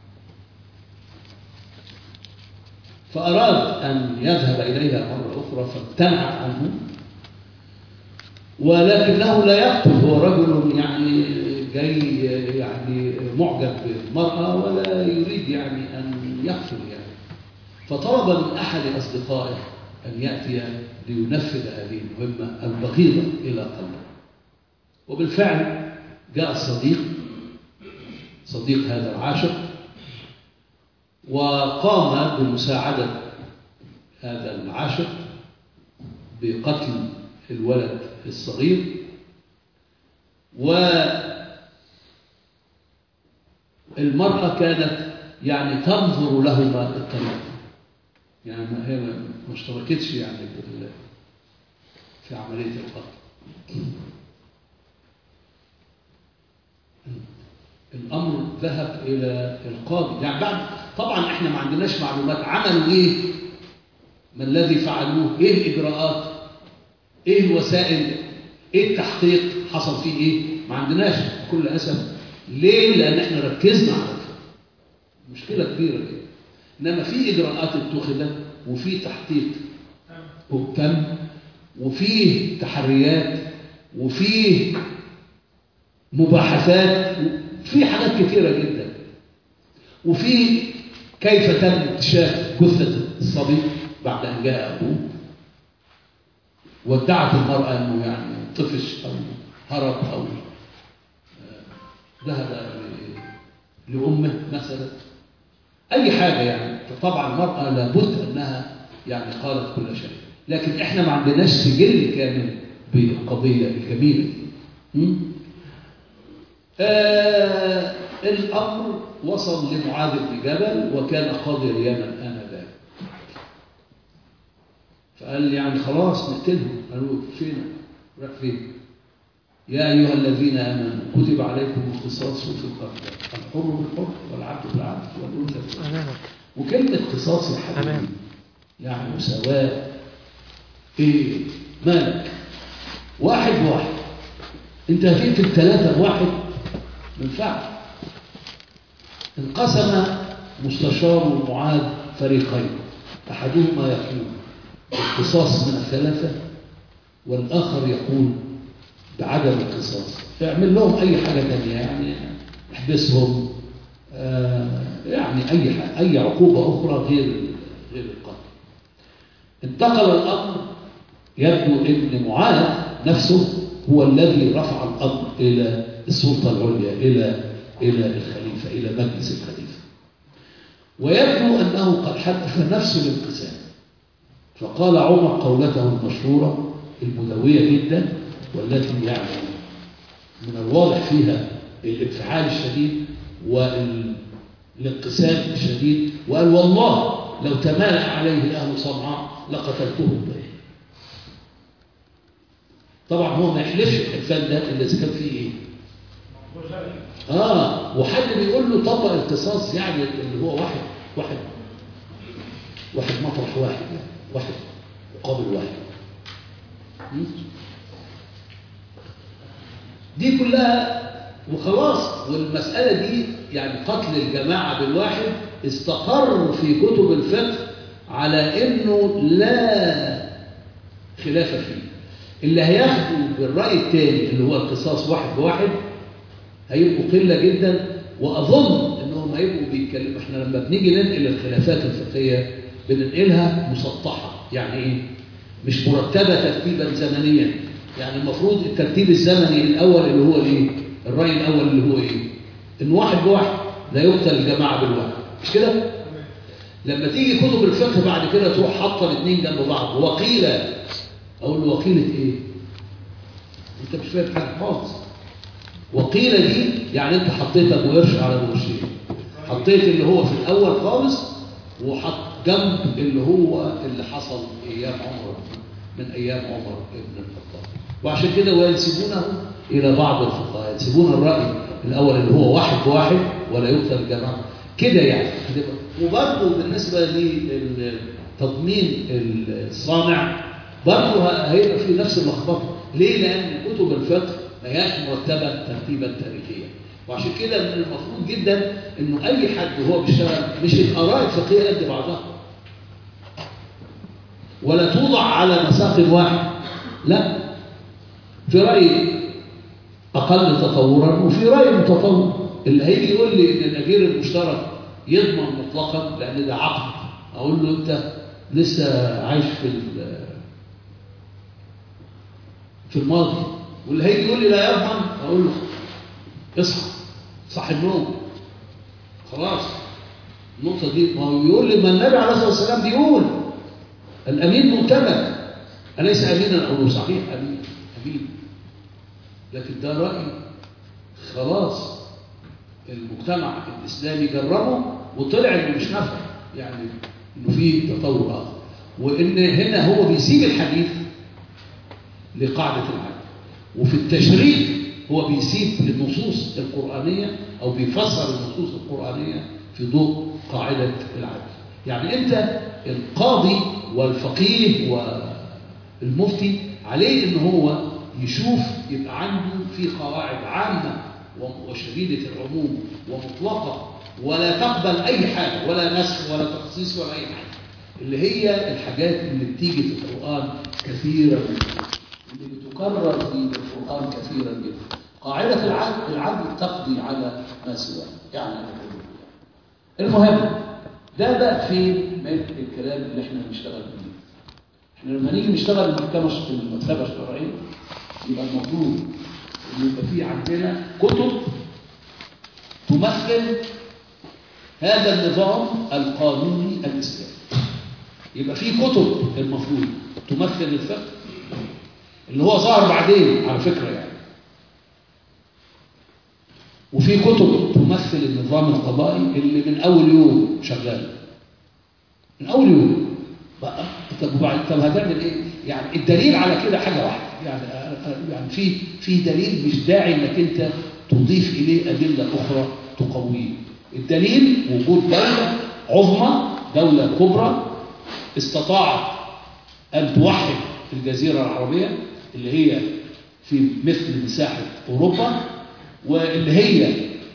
فأراد أن يذهب إليها مرة أخرى فامتنعت عنه ولكنه لا يقتل هو رجل يعني جاي يعني معجب بالمرأة ولا يريد يعني أن يقتل يعني فطلب من أحد أصدقائه أن يأتي لينفذ هذه المهمة البغيضة إلى قلبه وبالفعل جاء الصديق صديق هذا العاشق وقام بمساعدة هذا العاشق بقتل الولد الصغير والمرأة كانت يعني تنظر لهما الطريق يعني ما هي ما اشتركتش يعني في في عملية القتل الأمر ذهب إلى القاضي يعني بعد طبعا احنا ما عندناش معلومات عملوا ايه ما الذي فعلوه ايه الإجراءات ايه الوسائل ايه التحقيق حصل فيه ايه ما عندناش بكل أسف ليه لأن احنا ركزنا على كده مشكلة كبيرة كده إنما في إجراءات اتخذت وفي تحقيق تم وفيه تحريات وفيه مباحثات في حاجات كثيرة جدا وفي كيف تم اكتشاف جثة الصبي بعد أن جاء أبوه وادعت المرأة أنه يعني طفش أو هرب أو ذهب لأمه مثلا أي حاجة يعني طبعا المرأة لابد أنها يعني قالت كل شيء لكن إحنا ما عندناش سجل كامل بالقضية الجميلة دي آه الأمر وصل لمعاذ بن جبل وكان قاضي اليمن آنذاك قال يعني خلاص نقتلهم قالوا فين راح فين يا أيها الذين آمنوا كتب عليكم القصاص في القتلى الحر بالحر والعبد بالعبد والأنثى بالأنثى أمامك وكلمة قصاص يا حبيبي أمام. يعني مساواة إيه مالك واحد واحد أنت هتقتل ثلاثة بواحد ما ينفعش انقسم مستشار المعاد فريقين أحدهما يقول القصاص من الثلاثة والآخر يقول بعدم القصاص اعمل لهم أي حاجة تانية يعني احبسهم آه، يعني أي ح- أي عقوبة أخرى غير غير القتل انتقل الأمر يبدو أن معاذ نفسه هو الذي رفع الأمر إلى السلطة العليا إلى إلى الخليفة إلى مجلس الخليفة ويبدو أنه قد حدث نفس الانقسام فقال عمر قولته المشهورة المدوية جدا والتي يعني من الواضح فيها الانفعال الشديد والانقسام الشديد وقال والله لو تمالأ عليه أهل صنعاء لقتلتهم به طبعا هو ما يحلفش الحلفان ده إلا إذا كان فيه إيه آه وحد بيقول له طبق القصاص يعني اللي هو واحد واحد واحد مطرح واحد يعني واحد مقابل واحد م? دي كلها وخلاص والمسألة دي يعني قتل الجماعة بالواحد استقر في كتب الفقه على انه لا خلاف فيه اللي هياخدوا بالرأي الثاني اللي هو القصاص واحد بواحد هيبقوا قلة جدا وأظن إنهم هيبقوا بيتكلموا إحنا لما بنيجي ننقل الخلافات الفقهية بننقلها مسطحة يعني إيه؟ مش مرتبة ترتيبا زمنيا يعني المفروض الترتيب الزمني الأول اللي هو الإيه؟ الرأي الأول اللي هو إيه؟ إن واحد بواحد لا يقتل الجماعة بالواحد مش كده؟ لما تيجي كتب الفقه بعد كده تروح حاطه الاثنين جنب بعض وقيل اقول له وقيله ايه؟ انت مش فاهم حاجه خالص وقيل دي يعني انت حطيت ابو قرش على ابو قرشين حطيت اللي هو في الاول خالص وحط جنب اللي هو اللي حصل ايام عمر من ايام عمر بن الخطاب وعشان كده وينسبونه الى بعض الفقهاء ينسبون الراي الاول اللي هو واحد بواحد ولا يقتل الجماعه كده يعني وبرضه بالنسبه لتضمين الصانع برضه هيبقى في نفس اللخبطه ليه لان كتب الفقه ما هياش مرتبه ترتيبا تاريخيا وعشان كده من المفروض جدا انه اي حد وهو بيشتغل مش الاراء الفقهيه قد بعضها ولا توضع على مساق واحد لا في راي اقل تطورا وفي راي متطور اللي هيجي يقول لي ان الاجير المشترك يضمن مطلقا لان ده عقد اقول له انت لسه عايش في في الماضي واللي هيجي يقول لي لا يضمن اقول له اصحى صح النوم خلاص النقطه دي ما هو يقول لي ما النبي عليه الصلاه والسلام بيقول الامين مؤتمن اليس امينا اقول له صحيح امين امين لكن ده راي خلاص المجتمع الاسلامي جربه وطلع انه مش نافع يعني انه في تطور اخر وان هنا هو بيسيب الحديث لقاعده العدل وفي التشريع هو بيسيب النصوص القرانيه او بيفسر النصوص القرانيه في ضوء قاعده العدل يعني انت القاضي والفقيه والمفتي عليه ان هو يشوف يبقى عنده في قواعد عامه وشديدة العموم ومطلقة ولا تقبل أي حاجة ولا نسخ ولا تخصيص ولا أي حاجة اللي هي الحاجات اللي بتيجي في القرآن كثيرا جدا اللي بتكرر في القرآن كثيرا جدا قاعدة العدل العدل تقضي على ما سواه يعني المهم ده بقى فين من الكلام اللي احنا بنشتغل بيه احنا لما نيجي نشتغل المحكمة المكتبة الشرعية يبقى المفروض يبقى في عندنا كتب تمثل هذا النظام القانوني الإسلامي يبقى في كتب المفروض تمثل الفقه اللي هو ظهر بعدين على فكرة يعني وفي كتب تمثل النظام القضائي اللي من أول يوم شغال من أول يوم بقى طب وبعد طب هتعمل ايه؟ يعني الدليل على كده حاجه واحده يعني آه، آه، يعني في في دليل مش داعي انك انت تضيف اليه ادله اخرى تقويه. الدليل وجود دوله عظمى دوله كبرى استطاعت ان توحد الجزيره العربيه اللي هي في مثل مساحه اوروبا واللي هي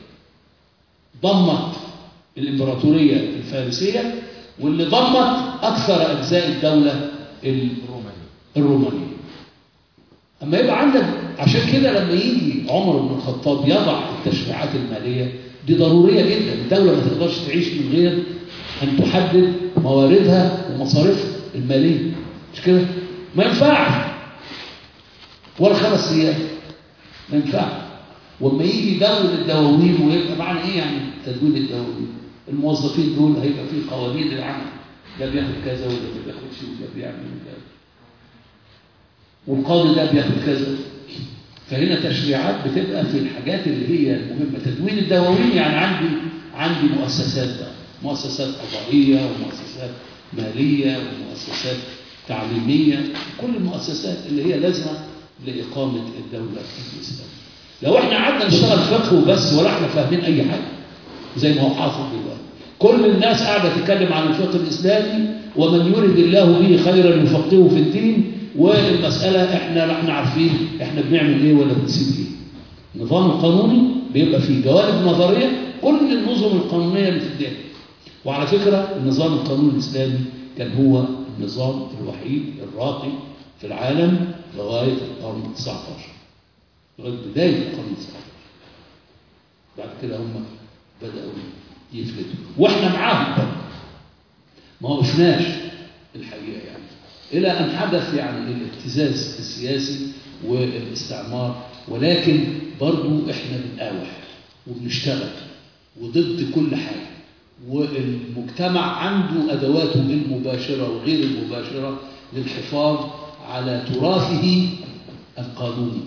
ضمت الامبراطوريه الفارسيه واللي ضمت اكثر اجزاء الدوله ال- الرومانيه اما يبقى عندك عشان كده لما يجي عمر بن الخطاب يضع التشريعات الماليه دي ضروريه جدا الدوله ما تقدرش تعيش من غير ان تحدد مواردها ومصاريفها الماليه مش كده ما ينفعش ولا خمس ايام ما ينفعش واما يجي يدون الدواوين ويبقى معنى ايه يعني تدوين الدواوين الموظفين دول هيبقى في قوانين للعمل ده بياخد كذا وده ما بياخدش وده بيعمل كذا والقاضي ده بياخد كذا فهنا تشريعات بتبقى في الحاجات اللي هي المهمه تدوين الدواوين يعني عندي عندي مؤسسات بقى مؤسسات قضائيه ومؤسسات ماليه ومؤسسات تعليميه كل المؤسسات اللي هي لازمه لاقامه الدوله الاسلاميه لو احنا قعدنا نشتغل فقه وبس ولا احنا فاهمين اي حاجه زي ما هو حاصل دلوقتي كل الناس قاعده تتكلم عن الفقه الاسلامي ومن يرد الله به خيرا يفقهه في الدين والمساله احنا لا احنا عارفين احنا بنعمل ايه ولا بنسيب ايه النظام القانوني بيبقى فيه جوانب نظريه كل النظم القانونيه اللي في الدنيا وعلى فكره النظام القانوني الاسلامي كان هو النظام الوحيد الراقي في العالم لغايه القرن 19 لغايه بدايه القرن 19 بعد كده هم بداوا يفلتوا واحنا معاهم برضه ما وقفناش الحقيقه يعني الى ان حدث يعني الابتزاز السياسي والاستعمار ولكن برضه احنا بنقاوح وبنشتغل وضد كل حاجه والمجتمع عنده ادواته المباشره وغير المباشره للحفاظ على تراثه القانوني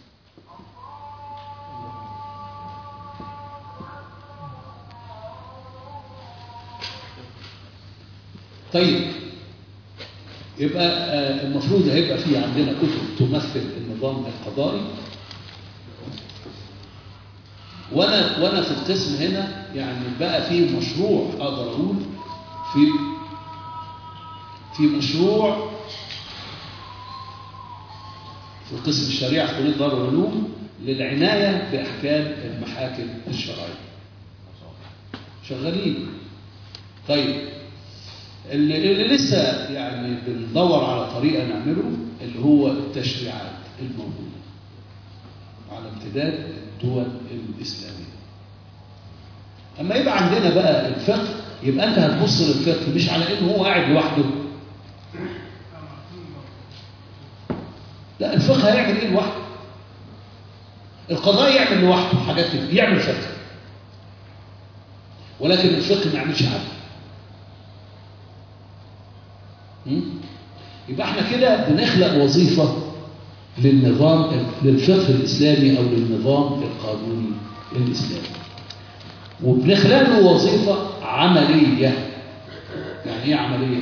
طيب يبقى آه، المفروض هيبقى في عندنا كتب تمثل النظام القضائي وانا وانا في القسم هنا يعني بقى في مشروع اقدر اقول في في مشروع في قسم الشريعه في كليه دار العلوم للعنايه باحكام المحاكم الشرعيه شغالين طيب اللي, اللي لسه يعني بندور على طريقه نعمله اللي هو التشريعات الموجوده على امتداد الدول الاسلاميه اما يبقى عندنا بقى الفقه يبقى انت هتبص للفقه مش على انه هو قاعد لوحده لا الفقه هيعمل ايه لوحده القضاء يعمل لوحده حاجات كده يعمل فقه ولكن الفقه ما يعملش عدل م? يبقى احنا كده بنخلق وظيفة للنظام للفقه الإسلامي أو للنظام القانوني الإسلامي وبنخلق له وظيفة عملية يعني ايه عملية؟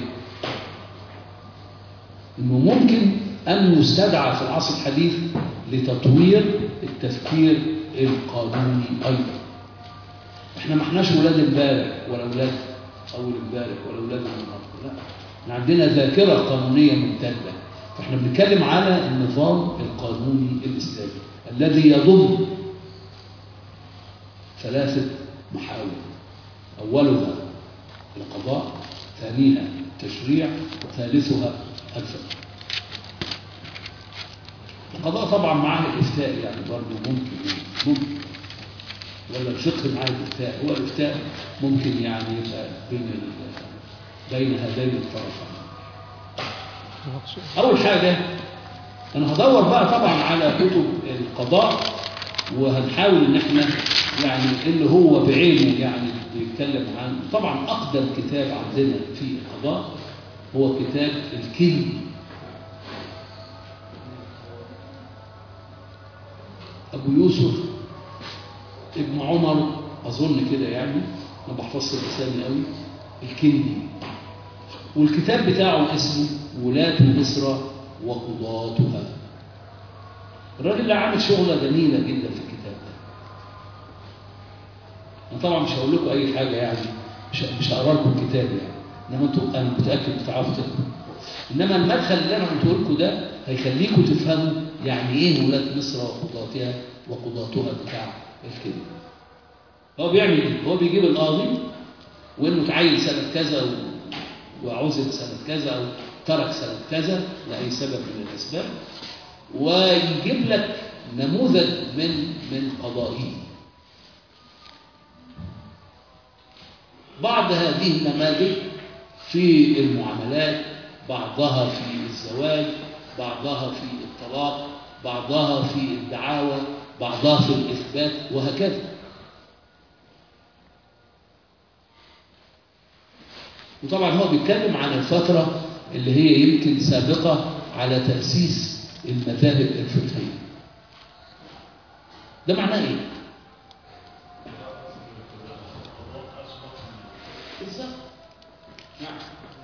انه ممكن ان يستدعى في العصر الحديث لتطوير التفكير القانوني ايضا احنا ما احناش ولاد امبارح ولا ولاد اول امبارح ولا ولاد النهارده لا احنا عندنا ذاكره قانونيه ممتده فاحنا بنتكلم على النظام القانوني الاسلامي الذي يضم ثلاثه محاور اولها القضاء ثانيها التشريع ثالثها الفقه القضاء طبعا معاه الافتاء يعني برضه ممكن ممكن ولا الفقه معاه الافتاء هو الافتاء ممكن يعني يبقى بين ال- بين هذين الطرفين اول حاجه انا هدور بقى طبعا على كتب القضاء وهنحاول ان احنا يعني اللي هو بعينه يعني بيتكلم عن طبعا اقدم كتاب عندنا في القضاء هو كتاب الكندي ابو يوسف ابن عمر اظن كده يعني ما بحفظش الاسامي قوي الكندي والكتاب بتاعه اسمه ولاة مصر وقضاتها الراجل ده عامل شغلة جميلة جدا في الكتاب ده أنا طبعا مش هقول لكم أي حاجة يعني مش مش هقرا لكم الكتاب يعني إنما أنتوا أنا متأكد بتعرفوا تقروا إنما المدخل اللي أنا قلته لكم ده هيخليكم تفهموا يعني إيه ولاة مصر وقضاتها وقضاتها بتاع الكلمة هو بيعمل ايه؟ هو بيجيب القاضي وانه اتعين سنه كذا و- وعزل سنه كذا او ترك سنه كذا لاي سبب من الاسباب ويجيب لك نموذج من من قضائه بعض هذه النماذج في المعاملات بعضها في الزواج بعضها في الطلاق بعضها في الدعاوى بعضها في الإثبات وهكذا وطبعا هو بيتكلم عن الفترة اللي هي يمكن سابقة على تأسيس المذاهب الفقهية ده معناه ايه؟ بالظبط نعم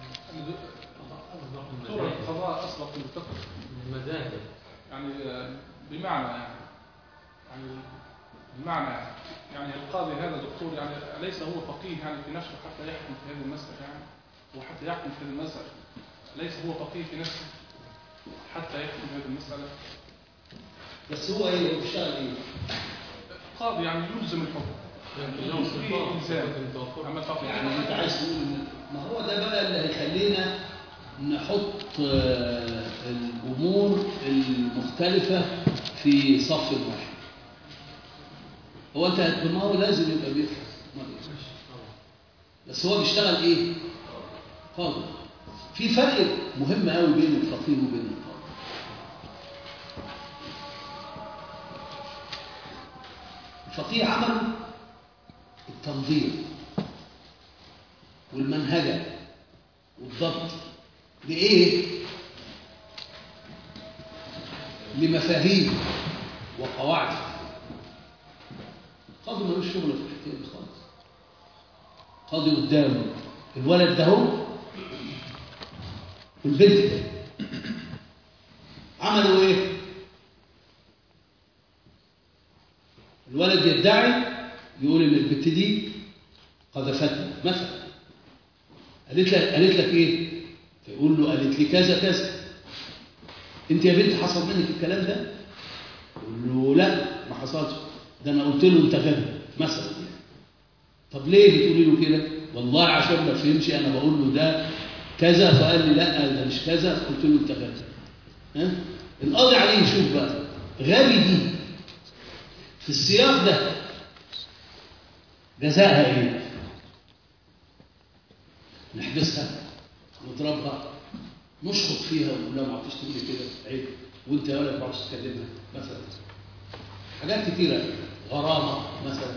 دكتور القضاء أسبق من الفقه المذاهب يعني آه، بمعنى يعني يعني بمعنى يعني يعني القاضي هذا دكتور يعني ليس هو فقيه يعني في نفسه حتى يحكم في هذه المسألة يعني وحتى يحكم في هذه المسألة ليس هو فقيه في نفسه حتى يحكم في هذه المسألة بس هو ايه هو بيشتغل ايه؟ قاضي يعني يلزم الحكم لكن له في صفات إلزام. ممكن توفرها. أما الفقيه يعني انت عايز تقول إن- ما هو ده بقى اللي هيخلينا نحط آه، الامور المختلفه في صف واحد هو انت ما هو لازم يبقى بيفهم ما بيفهمش. بس هو بيشتغل ايه قاضي في فرق مهم قوي بين الفقيه وبين القاضي الفقيه عمله التنظيم والمنهجة والضبط لإيه؟ لمفاهيم وقواعد قاضي ملوش شغل في الحكاية دي خالص قاضي قدامه الولد ده هو والبنت ده عملوا ايه؟ الولد يدعي يقول ان البت دي قذفتني مثلا قالت لك قالت لك ايه فيقول له قالت لي كذا كذا انت يا بنت حصل منك الكلام ده يقول له لا ما حصلش ده انا قلت له انت غبي مثلا يعني. طب ليه بتقولي له كده والله عشان ما فهمش انا بقول له ده كذا فقال لي لا ده مش كذا قلت له انت غبي ها القاضي عليه يشوف بقى غبي دي في السياق ده جزاها ايه نحبسها نضربها نشخط فيها ونقول لها ما عرفتش تقولي كده عيب وانت يا ولد ما عرفتش تكلمها مثلا حاجات كتيره غرامه مثلا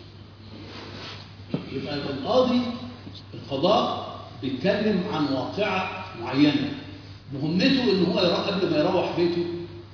يبقى القاضي القضاء بيتكلم عن واقعه معينه مهمته ان هو يروح قبل ما يروح بيته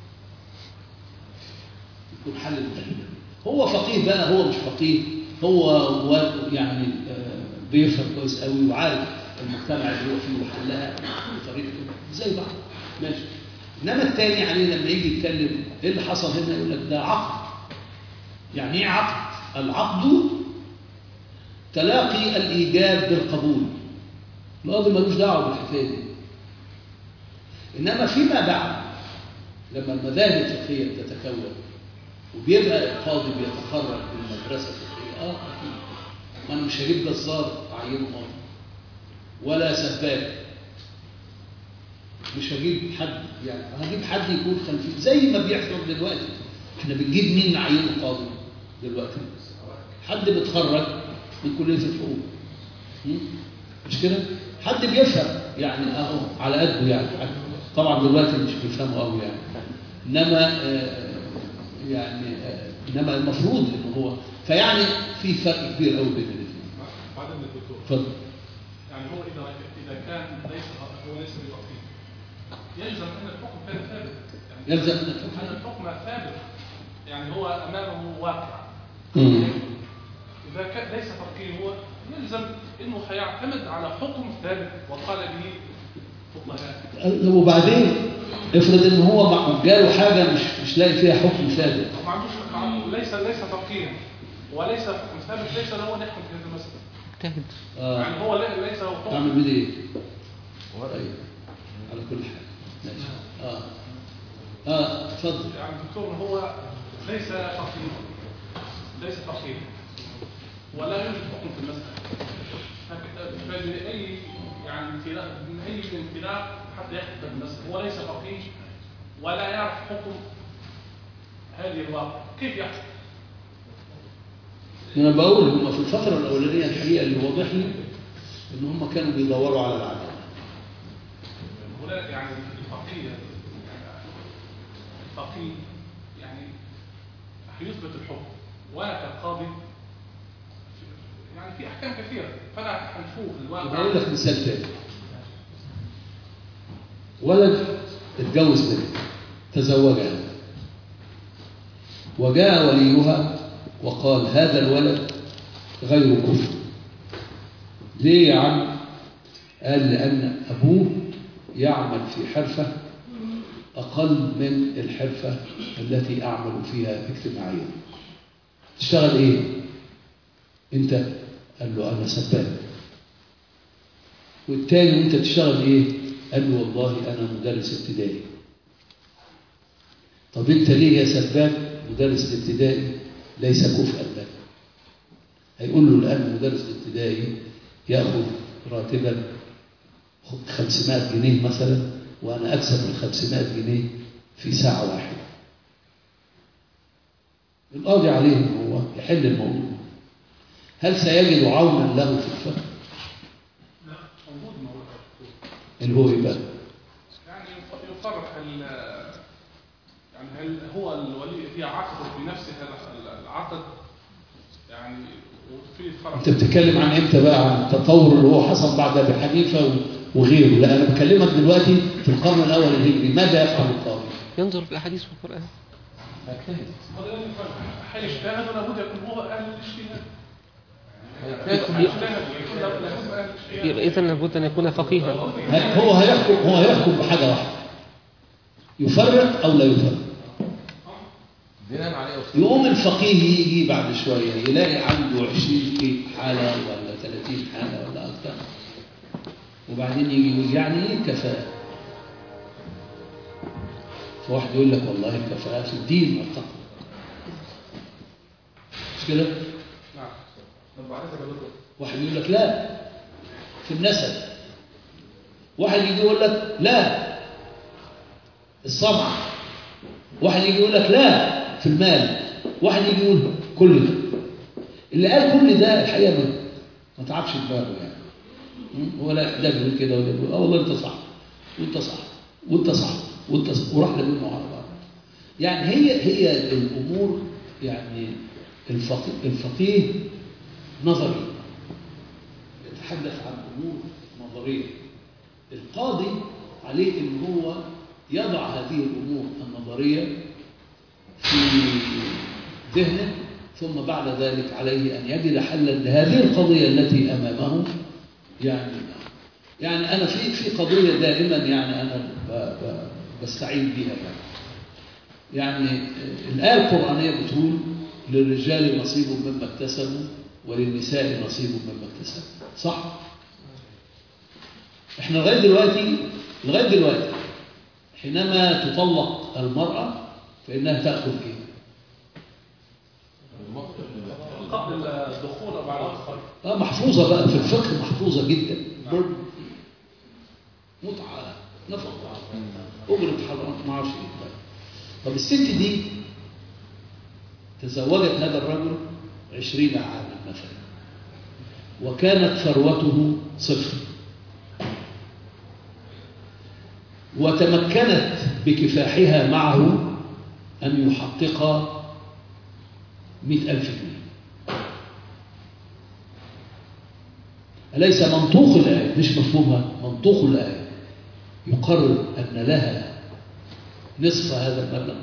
يكون حل المشكله هو فقيه بقى هو مش فقيه هو هو يعني آه، بيفهم كويس قوي وعارف المجتمع اللي هو فيه وحلها بطريقته زي بعض ماشي انما التاني عليه لما يجي يتكلم ايه اللي حصل هنا يقول لك ده عقد يعني ايه عقد العقد تلاقي الايجاب بالقبول القاضي ملوش دعوه بالحكايه دي انما فيما بعد لما المذاهب الفقهيه بتتكون وبيبقى القاضي بيتخرج من المدرسه الفقهيه اه اكيد ما انا مش هجيب جزار اعينه قاضي ولا سباك مش هجيب حد يعني هجيب حد يكون خلفي زي ما بيحصل دلوقتي احنا بنجيب مين نعينه قاضي دلوقتي حد بيتخرج من كليه الحقوق م? مش كده حد بيفهم يعني اهو على قده يعني طبعا دلوقتي مش بيفهموا قوي يعني انما آه، يعني آه، انما المفروض ان هو فيعني في فرق كبير قوي بين الاثنين بعدين الدكتور اتفضل يعني هو إذا إذا كان ليس هو ليس بفقيه يلزم أن الحكم كان ثابت يعني يلزم أن أن الحكم- الحكم ثابت يعني هو أمامه واقع مم. إذا كان ليس فقيه هو يلزم أنه هيعتمد على حكم ثابت وقال به فقهاء وبعدين افرض ان هو مع- جاله حاجه مش مش لاقي فيها حكم ثابت ما عندوش ما عنده- ليس ليس فقيها وليس حكم ثابت ليس له ان يحكم في هذا المسألة اجتهد اه يعني هو لي- ليس له حكم اعمل بيه ايه؟ طيب على كل حال ماشي اه اه اتفضل يعني الدكتور هو ليس فقيه ليس فقيه ولا يوجد حكم في المسألة فك- فبأي يعني امتلاء من أي امتلاء حتى يحكم في المسألة هو ليس فقيه ولا يعرف حكم هذه الواقع كيف يحكم؟ انا بقول هم في الفتره الاولانيه الحقيقه اللي واضح لي ان هم كانوا بيدوروا على العداله هناك يعني الفقيه يعني الفقيه يعني هيثبت الحكم وانا كقاضي يعني في احكام كثيره فانا هنشوف الواقع بقول لك مثال تاني ولد اتجوز بنت تزوجها وجاء وليها وقال هذا الولد غير كفر ليه يا عم قال لأن أبوه يعمل في حرفة أقل من الحرفة التي أعمل فيها اجتماعيا تشتغل إيه؟ أنت؟ قال له أنا سباك والتاني وانت تشتغل ايه قال له والله انا مدرس ابتدائي طب انت ليه يا سباك مدرس الابتدائي ليس كفءا لك هيقول له الان المدرس الابتدائي ياخذ راتبا 500 جنيه مثلا وانا اكسب ال 500 جنيه في ساعه واحده القاضي عليه ان هو يحل الموضوع هل سيجد عونا له في الفقه لا موجود موجود اللي هو ايه بقى يعني يف- يفرق هل يعني هل هو الولي هي عقد بنفسه هذا العقد يعني وفي فرق انت بتتكلم عن امتى بقى عن التطور اللي هو حصل بعد ابي حنيفه و- وغيره لا انا بكلمك دلوقتي في القرن الاول الهجري ماذا يفعل القاضي ينظر في الأحاديث والقرآن هيجتهد ولابد يكون هو اهل الاجتهاد يبقى- هيجتهد ويكون له- لابد اهل الاجتهاد يبقى إذا لابد أن يكون فقيها ه- هو هيحكم هو هيحكم بحاجه واحده يفرق او لا يفرق بناء عليه أستاذ يقوم الفقيه يجي بعد شويه يلاقي عنده 20 حاله ولا 30 حاله ولا اكثر وبعدين يجي يقول يعني ايه كفاءه فواحد يقول لك والله الكفاءه في الدين والتقوى مش كده نعم واحد يقول لك لا في النسب واحد يجي يقول لك لا الصنعة واحد يجي يقول لك لا في المال واحد يجي يقول كل ده اللي قال كل ده الحقيقة ما, ما تعبش دماغه يعني م? ولا ده بيقول كده وده بيقول اه والله انت صح وانت صح وانت صح وانت صح وراح لمنه على بعض يعني هي هي الامور يعني الفقيه, الفقيه نظري يتحدث عن امور نظريه القاضي عليه ان هو يضع هذه الامور النظريه في ذهنه ثم بعد ذلك عليه ان يجد حلا لهذه القضيه التي امامه يعني يعني انا في في قضيه دائما يعني انا ب ب بستعين بها يعني يعني الايه القرانيه بتقول للرجال نصيب مما اكتسبوا وللنساء نصيب مما اكتسبوا صح احنا لغايه دلوقتي لغايه دلوقتي حينما تطلق المراه فانها تاخذ ايه قبل الدخول او بعد الدخول اه محفوظه بقى في الفقه محفوظه جدا برضه متعه نفقه اجره حرام ما اعرفش ايه طيب. طب الست دي تزوجت هذا الرجل عشرين عاما مثلا وكانت ثروته صفر وتمكنت بكفاحها معه أن يحقق مئة ألف جنيه أليس منطوق الآية مش مفهومها منطوق الآية يقرر أن لها نصف هذا المبلغ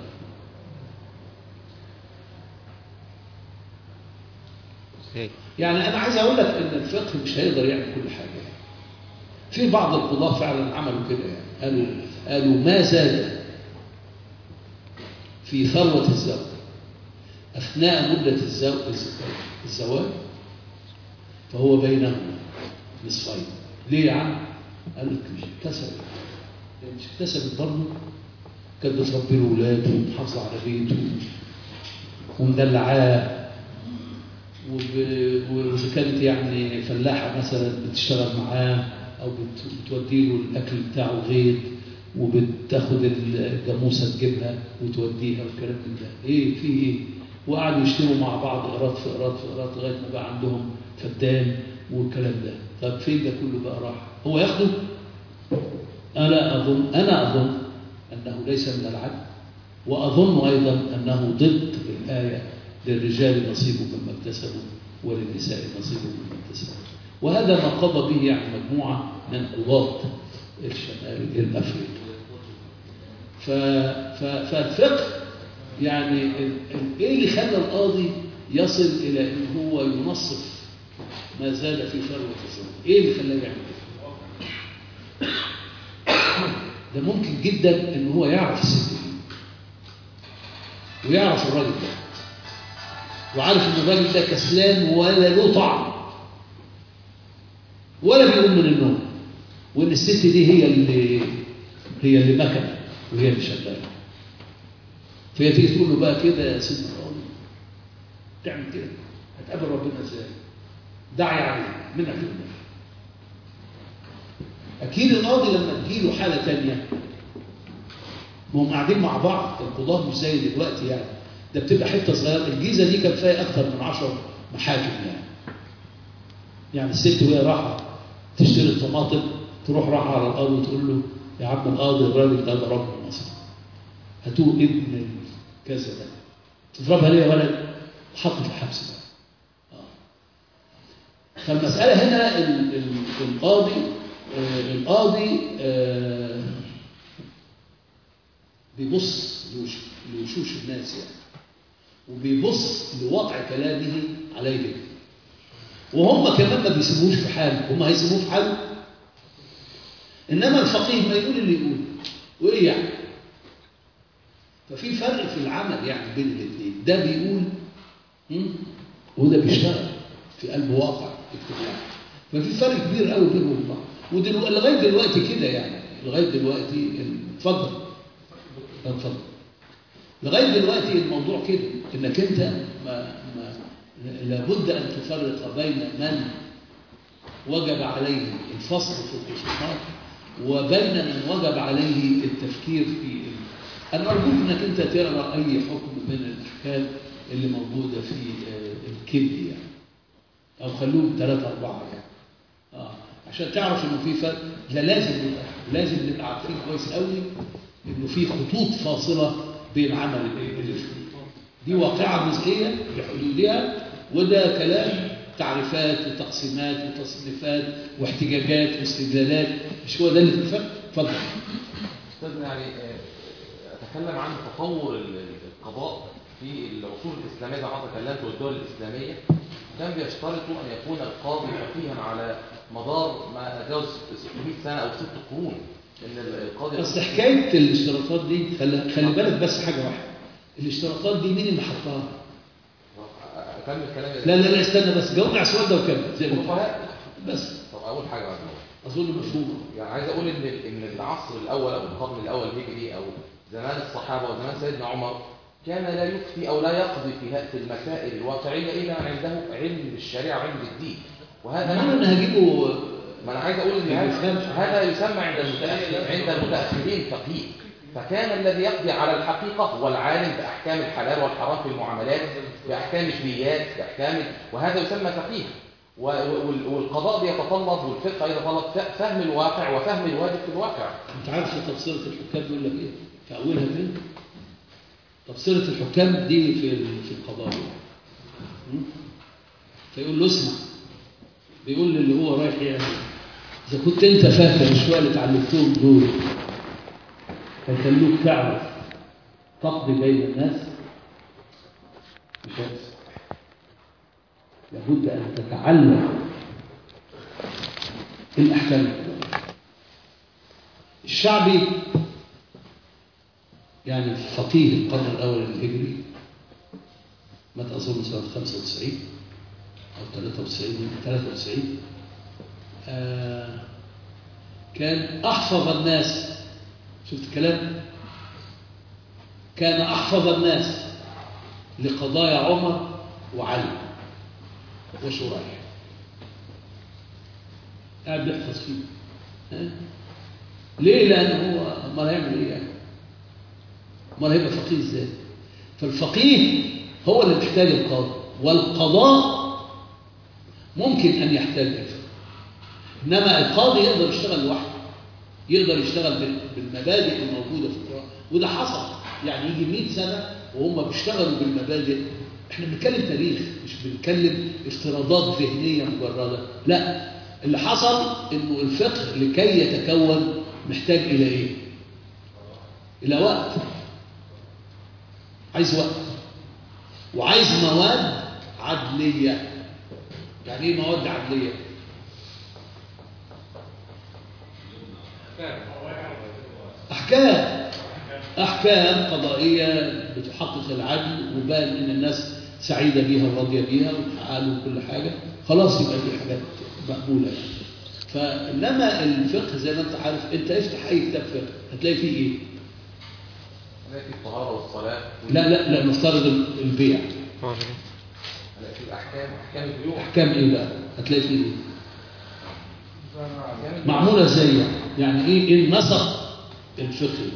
ازاي يعني أنا عايز أقول لك أن الفقه مش هيقدر يعمل كل حاجة في بعض القضاة فعلا عملوا كده يعني قالوا قالوا ما زاد في ثروة الزوج أثناء مدة الزو- الزواج فهو بينهما نصفين ليه يا عم؟ قال لك مش اكتسبت مش اكتسبت برضه كانت بتربي له ولاده ومحافظة على بيته ومدلعاه وب- وإذا كانت يعني فلاحة مثلا بتشتغل معاه أو بت- بتودي له الأكل بتاعه غير وبتاخد الجاموسة تجيبها وتوديها والكلام من ده إيه في إيه؟ وقعدوا يشتروا مع بعض إيراد في إيراد في إيراد لغاية ما بقى عندهم فدان والكلام ده طب فين ده كله بقى راح؟ هو ياخده؟ أنا أظن أنا أظن أنه ليس من العدل وأظن أيضا أنه ضد الآية للرجال نصيب مما اكتسبوا وللنساء نصيب مما اكتسبوا وهذا ما قضى به يعني مجموعة من قضاة الشمال الأفريقي ف... ف... فالفقه يعني ال... ال... إيه اللي خلى القاضي يصل إلى أن هو ينصف ما زاد في ثروة الزوج إيه اللي خلاه يعمل كده؟ ده ممكن جدا ان هو يعرف الست دي ويعرف الراجل ده وعارف ان الراجل ده كسلان ولا له طعم ولا بيقوم من النوم وان الست دي هي اللي هي اللي مكنه وهي اللي شغاله فهي تيجي تقول له بقى كده يا سيدنا الراجل تعمل كده هتقابل ربنا ازاي؟ دعي عليه منك لله أكيد القاضي لما تجيله حالة تانية ما هم قاعدين مع بعض القضاة مش زي دلوقتي يعني ده بتبقى حتة صغيرة الجيزة دي كان فيها أكثر من عشر محاكم يعني يعني الست وهي رايحة تشتري الطماطم تروح رايحة على القاضي وتقول له يا عم القاضي الراجل ده ضربني مثلا هاتوه ابن كذا ده تضربها ليه يا ولد؟ حط في الحبس بقى فالمسألة هنا ال- ال- القاضي آه، القاضي آه، بيبص لوش- لوشوش الناس يعني وبيبص لوضع كلامه عليهم وهم كمان ما بيسيبوش في حاله هم هيسيبوه في حاله انما الفقيه ما يقول اللي يقول وايه يعني ففي فرق في العمل يعني بين الاثنين ده بيقول مم، وده بيشتغل في قلب واقع اجتماعي ففي فرق كبير قوي بينهم وبين بعض ودلوقتي لغايه دلوقتي كده يعني لغايه دلوقتي ال- اتفضل اتفضل لغايه دلوقتي الموضوع كده انك انت ما ما لابد ان تفرق بين من وجب عليه الفصل في الخصومات وبين من وجب عليه التفكير في ال- انا ارجوك انك انت تقرا اي حكم من الاحكام اللي موجوده في آه، الكبد يعني او خلوهم ثلاثه اربعه يعني اه عشان تعرف انه في فرق ده لازم نبقى لازم نبقى عارفين كويس قوي انه في خطوط فاصله بين عمل الاثنين دي واقعه جزئيه بحدودها وده كلام تعريفات وتقسيمات وتصنيفات واحتجاجات واستدلالات مش هو ده اللي في الفرق اتفضل أستاذ يعني آه، أتكلم عن تطور ال- ال- القضاء في العصور الإسلامية زي ما حضرتك تكلمت والدول الإسلامية كان بيشترطوا أن يكون القاضي فقيها على مدار ما تجاوز 600 سنة أو ست قرون إن ال- القاضي بس حكايه الاشتراطات دي خلي, خلي بالك بس حاجه واحده الاشتراطات دي مين اللي حطها؟ أكمل كلامي لا لا لا استنى بس جاوبني على السؤال ده وكمل زي ما قلت. الفقهاء بس طب أول حاجة بعد ما اظن مفهومه يعني عايز اقول ان ان العصر الاول او القرن الاول الهجري او زمان الصحابه وزمان سيدنا عمر كان لا يفتي او لا يقضي في ه- في المسائل الواقعيه الا عنده علم بالشريعه وعلم بالدين وهذا انا انا هجيبه ما انا عايز اقول ان ما هذا يفهمش. هذا يسمى عند المتأخر عند المتاخرين فقيه فكان الذي يقضي على الحقيقه هو العالم باحكام الحلال والحرام في المعاملات باحكام الديات باحكام وهذا يسمى فقيه و- وال- والقضاء بيتطلب والفقه يتطلب ف- فهم الواقع وفهم الواجب في الواقع انت عارف في تبصره الحكام بيقول لك ايه؟ في اولها فين؟ تبصره الحكام دي في ال- في القضاء م? فيقول له اسمع بيقول للي هو رايح يعمل اذا كنت انت فاكر الشويه اللي اتعلمتهم دول هيخلوك تعرف تقضي بين الناس مش هيحصل لابد ان تتعلم الاحكام القضائية. الشعبي يعني فقيه القرن الأول الهجري مات أظن سنة 95 أو 93 93 آه كان أحفظ الناس شفت الكلام كان أحفظ الناس لقضايا عمر وعلي وشريح قاعد بيحفظ فيه ها؟ ليه لأن هو أمال هيعمل إيه يعني أمال هيبقى فقيه إزاي فالفقيه هو اللي محتاج القاضي والقضاء ممكن أن يحتاج الفقه إنما القاضي يقدر يشتغل لوحده يقدر يشتغل بال- بالمبادئ الموجودة في القرآن وده حصل يعني يجي 100 سنة وهم بيشتغلوا بالمبادئ احنا بنتكلم تاريخ مش بنتكلم افتراضات ذهنية مجردة لا اللي حصل انه الفقه لكي يتكون محتاج الى ايه الى وقت عايز وقت وعايز مواد عدلية يعني ايه مواد عدلية أحكام أحكام قضائية بتحقق العدل وبان إن الناس سعيدة بيها وراضية بيها وحققوا كل حاجة خلاص يبقى دي حاجات مقبولة يعني. فإنما الفقه زي ما أنت عارف أنت افتح أي كتاب فقه هتلاقي فيه إيه؟ هنلاقي في الطهارة والصلاة لا لا لا نفترض البيع معجبة. هنلاقي في الأحكام أحكام البيوع أحكام إيه بقى؟ هتلاقي فيه إيه؟ أحكام البيوع. معمولة ازاي يعني؟ يعني ايه ايه النسق الفقهي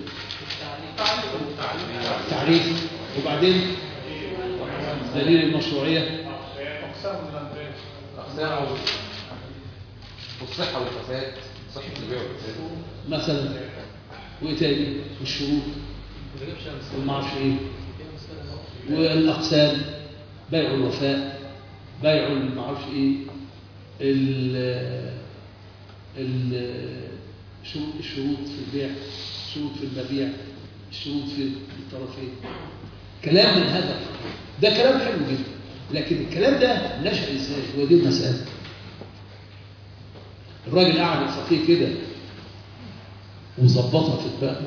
تعريف وبعدين دليل المشروعية أقسام من الأنداد أقسام والصحة والفساد صحة البيع والفساد مثلا وايه تاني والشروط والمعرفش ايه والاقسام بيع الوفاء بيع المعرفش ايه ال ال شروط الشروط في البيع الشروط في المبيع الشروط في الطرفين كلام من هذا ده كلام حلو جدا لكن الكلام ده نشأ ازاي هو دي المسألة الراجل قعد الفقيه كده وظبطها في دماغه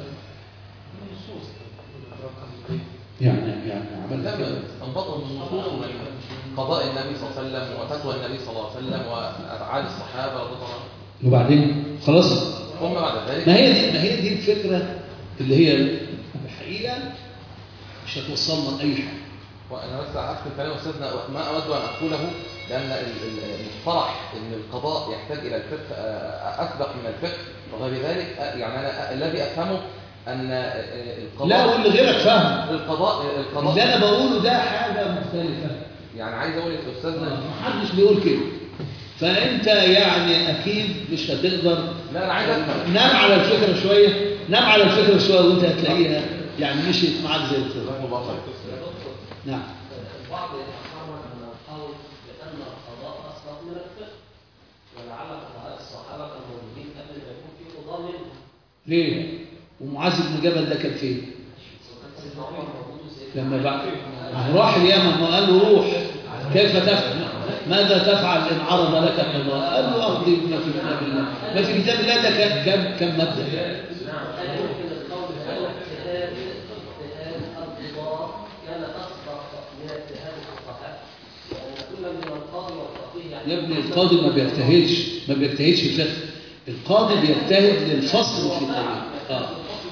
يعني يعني عملها كده لما استنبطوا من النصوص ومن قضاء النبي صلى الله عليه وسلم وفتوى النبي صلى الله عليه وسلم وأفعال الصحابة رضي الله عنهم وبعدين خلاص ثم بعد ذلك ما هي دي ما هي دي الفكره اللي هي الحقيقه مش هتوصلنا لاي حاجه وأنا بس أختم كلام أستاذنا ما أود أن أقوله لأن ال- ال- المصطلح أن القضاء يحتاج إلى الفقه آه، أسبق من الفقه وغير ذلك آه، يعني أنا الذي أفهمه أن آه، القضاء لا واللي غيرك فاهم القضاء اللي القضاء انا بقوله ده حاجه مختلفه يعني عايز أقول لأستاذنا محدش بيقول كده فانت يعني اكيد مش هتقدر لا أنا عايز أفهم نام على الفكره شويه نام على الفكره شويه وانت هتلاقيها يعني مشيت معاك زي الفل جزاكم الله خير نعم البعض يتحرك من القول بأن القضاء أسبق من الفقه ولعل فقهاء الصحابة كانوا موجودين قبل ما يكون في قضاء منهم ليه ومعاذ بن جبل ده كان فين وكان سيدنا عمر موجود وسيدنا لما بعد راح اليمن وقال له روح كيف تفعل ماذا تفعل ان عرض لك القضاء قال له اقضي ما في كتاب الله ما في كتاب الله ده كم كم كم مبدا هل يمكن القول بأن اجتهاد اجتهاد القضاء كان أسبق من اجتهاد الفقهاء؟ لأن كل من القاضي والفقيه يعني يا ابني القاضي ما بيجتهدش ما بيجتهدش فقه القاضي بيجتهد للفصل في الدليل اه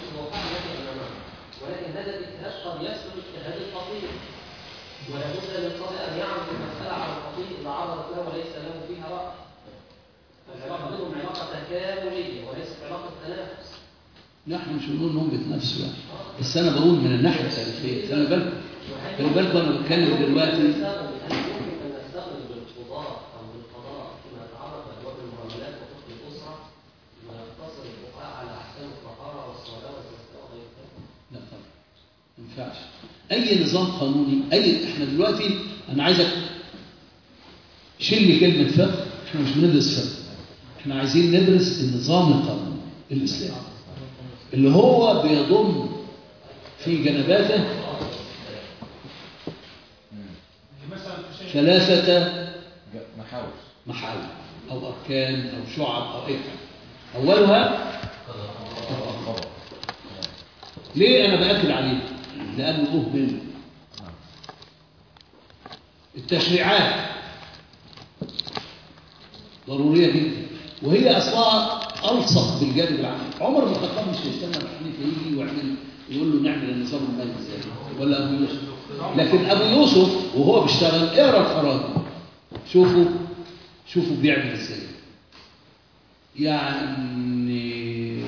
ولكن هذا الاجتهاد قد يسبق اجتهاد الفقيه ولا بد للقاضي ان يعرض المساله على الفقيه اذا عرضت له وليس له فيها راي فالعلاقه بينهم علاقه تكامليه وليست علاقه تنافس نحن مش بنقول انهم بيتنافسوا يعني بس انا بقول من الناحيه التاريخيه خلي بالكم خلي بالكم انا بتكلم دلوقتي هل يمكن ان نستغل بالقضاء او بالقضاء فيما يتعرض لابواب المعاملات وحكم الاسره ما يقتصر الفقهاء على احكام الطهاره والصلاه والزكاه وغير ذلك لا طبعا ما ينفعش اي نظام قانوني اي احنا دلوقتي انا عايزك شيل لي كلمه فقه احنا مش بندرس فقه احنا عايزين ندرس النظام القانوني الاسلامي اللي هو بيضم في جنباته مثلا في شيء ثلاثه محاور محل أو أركان أو شعب أو أي حاجة أولها ليه أنا بأكد عليه؟ لأنه مهمل التشريعات ضرورية جدا وهي أصلها ألصق بالجانب العام عمر بن الخطاب مش هيستنى الحنيفة يجي ويعمل يقول له نعمل النظام المالي ازاي ولا أبو يوسف لكن أبو يوسف وهو بيشتغل اقرا الخراج شوفوا شوفوا بيعمل ازاي يعني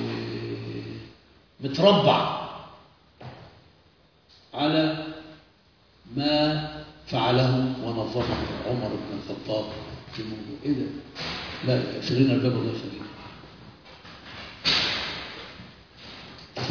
متربع على ما فعله ونظمه عمر بن الخطاب في الموضوع ايه ده؟ لا اقفلنا الباب الله يخليك ف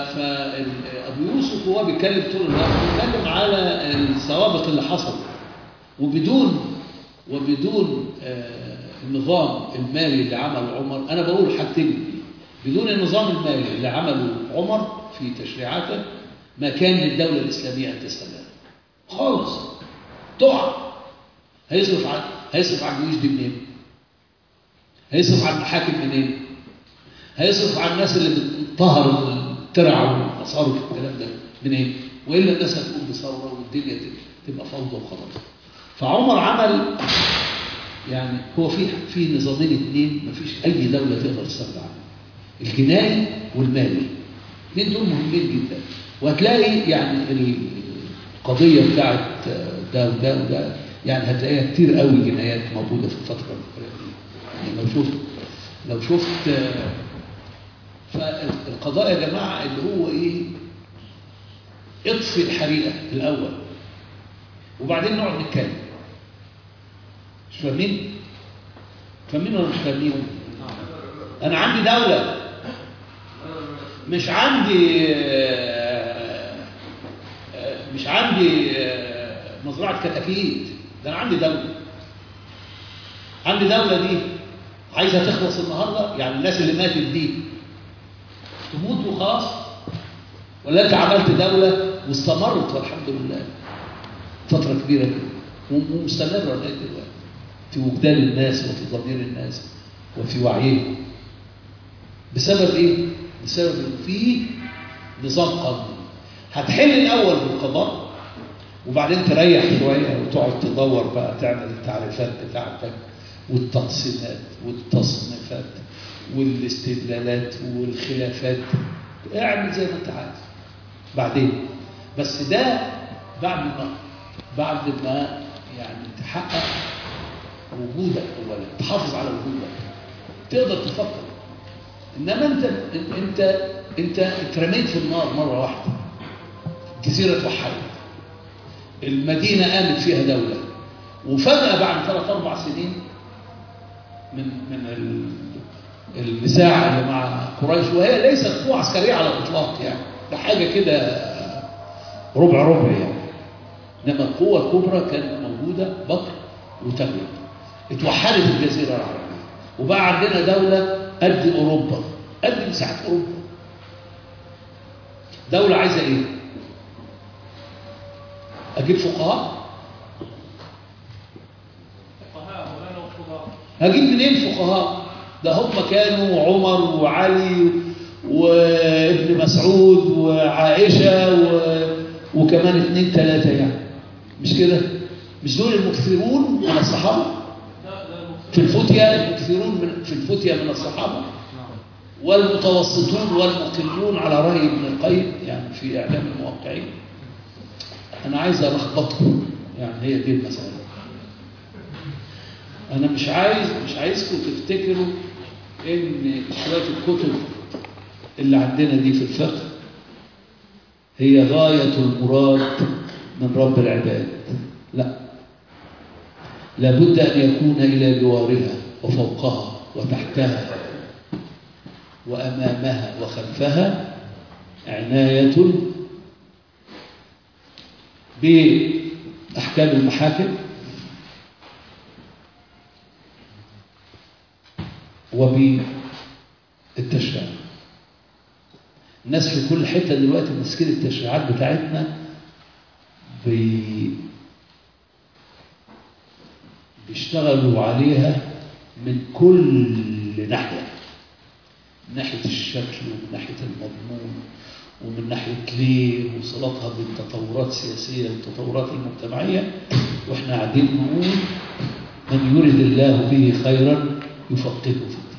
فابو يوسف وهو بيتكلم طول الوقت بيتكلم على السوابق اللي حصلت وبدون وبدون آه، النظام المالي اللي عمله عمر انا بقول حاجتين بدون النظام المالي اللي عمله عمر في تشريعاته ما كان للدوله الاسلاميه ان تستمر خالص تقع هيصرف على هيصرف على الجيوش دي منين؟ هيصرف على المحاكم منين؟ هيصرف على الناس اللي بتطهر الترع والمصارف والكلام ده منين؟ والا الناس هتقوم بثوره والدنيا تبقى فوضى وخلاص. فعمر عمل يعني هو في في نظامين اثنين مفيش اي دوله تقدر تستغنى عنهم. الجنائي والمالي. الاثنين دول مهمين جدا وهتلاقي يعني القضيه بتاعت ده وده وده يعني هتلاقيها كتير قوي جنايات موجوده في الفتره الأخيرة دي. يعني لو شفت لو شفت آه، فالقضاء يا جماعه اللي هو ايه اطفي الحريقه الاول وبعدين نقعد نتكلم مش فاهمين؟ فاهمين ولا مش فاهمين؟ انا عندي دوله مش عندي آه، آه، مش عندي آه، مزرعه كتاكيت ده انا عندي دوله عندي دوله دي عايزه تخلص النهارده يعني الناس اللي ماتت دي تموت وخلاص ولا انت عملت دوله واستمرت والحمد لله فتره كبيره جدا ومستمره لغايه دلوقتي في وجدان الناس وفي ضمير الناس وفي وعيهم بسبب ايه؟ بسبب ان في نظام قانوني هتحل الاول بالقضاء وبعدين تريح شويه وتقعد تدور بقى تعمل التعريفات بتاعتك والتقسيمات والتصنيفات والاستدلالات والخلافات اعمل زي ما انت عايز بعدين بس ده بعد ما بعد ما يعني تحقق وجودك اولا تحافظ على وجودك تقدر تفكر انما انت انت انت اترميت في النار مره واحده الجزيره اتوحدت المدينه قامت فيها دوله وفجاه بعد ثلاث اربع سنين من من ال- المساحه اللي مع قريش وهي ليست قوه عسكريه على الاطلاق يعني ده حاجه كده ربع ربع يعني انما القوه الكبرى كانت موجوده بكر وتغلب اتوحدت الجزيره العربيه وبقى عندنا دوله قد اوروبا قد مساحه اوروبا دوله عايزه ايه؟ اجيب فقهاء فقهاء مولانا وقضاء هجيب منين فقهاء ده هم كانوا عمر وعلي وابن مسعود وعائشة و... وكمان اتنين تلاتة يعني مش كده مش دول المكثرون من الصحابة في الفتية المكثرون من في الفتية من الصحابة والمتوسطون والمقلون على رأي ابن القيم يعني في إعلام الموقعين أنا عايز ألخبطكم يعني هي دي المسألة أنا مش عايز مش عايزكم تفتكروا إن شوية الكتب اللي عندنا دي في الفقه هي غاية المراد من رب العباد لا لابد أن يكون إلى جوارها وفوقها وتحتها وأمامها وخلفها عناية بأحكام المحاكم وبالتشريع الناس في كل حتة دلوقتي ماسكين التشريعات بتاعتنا بي بيشتغلوا عليها من كل ناحية من ناحية الشكل ومن ناحية المضمون ومن ناحية ليه وصلاتها بالتطورات السياسية والتطورات المجتمعية واحنا قاعدين نقول من يرد الله به خيرا يفقهه في الدين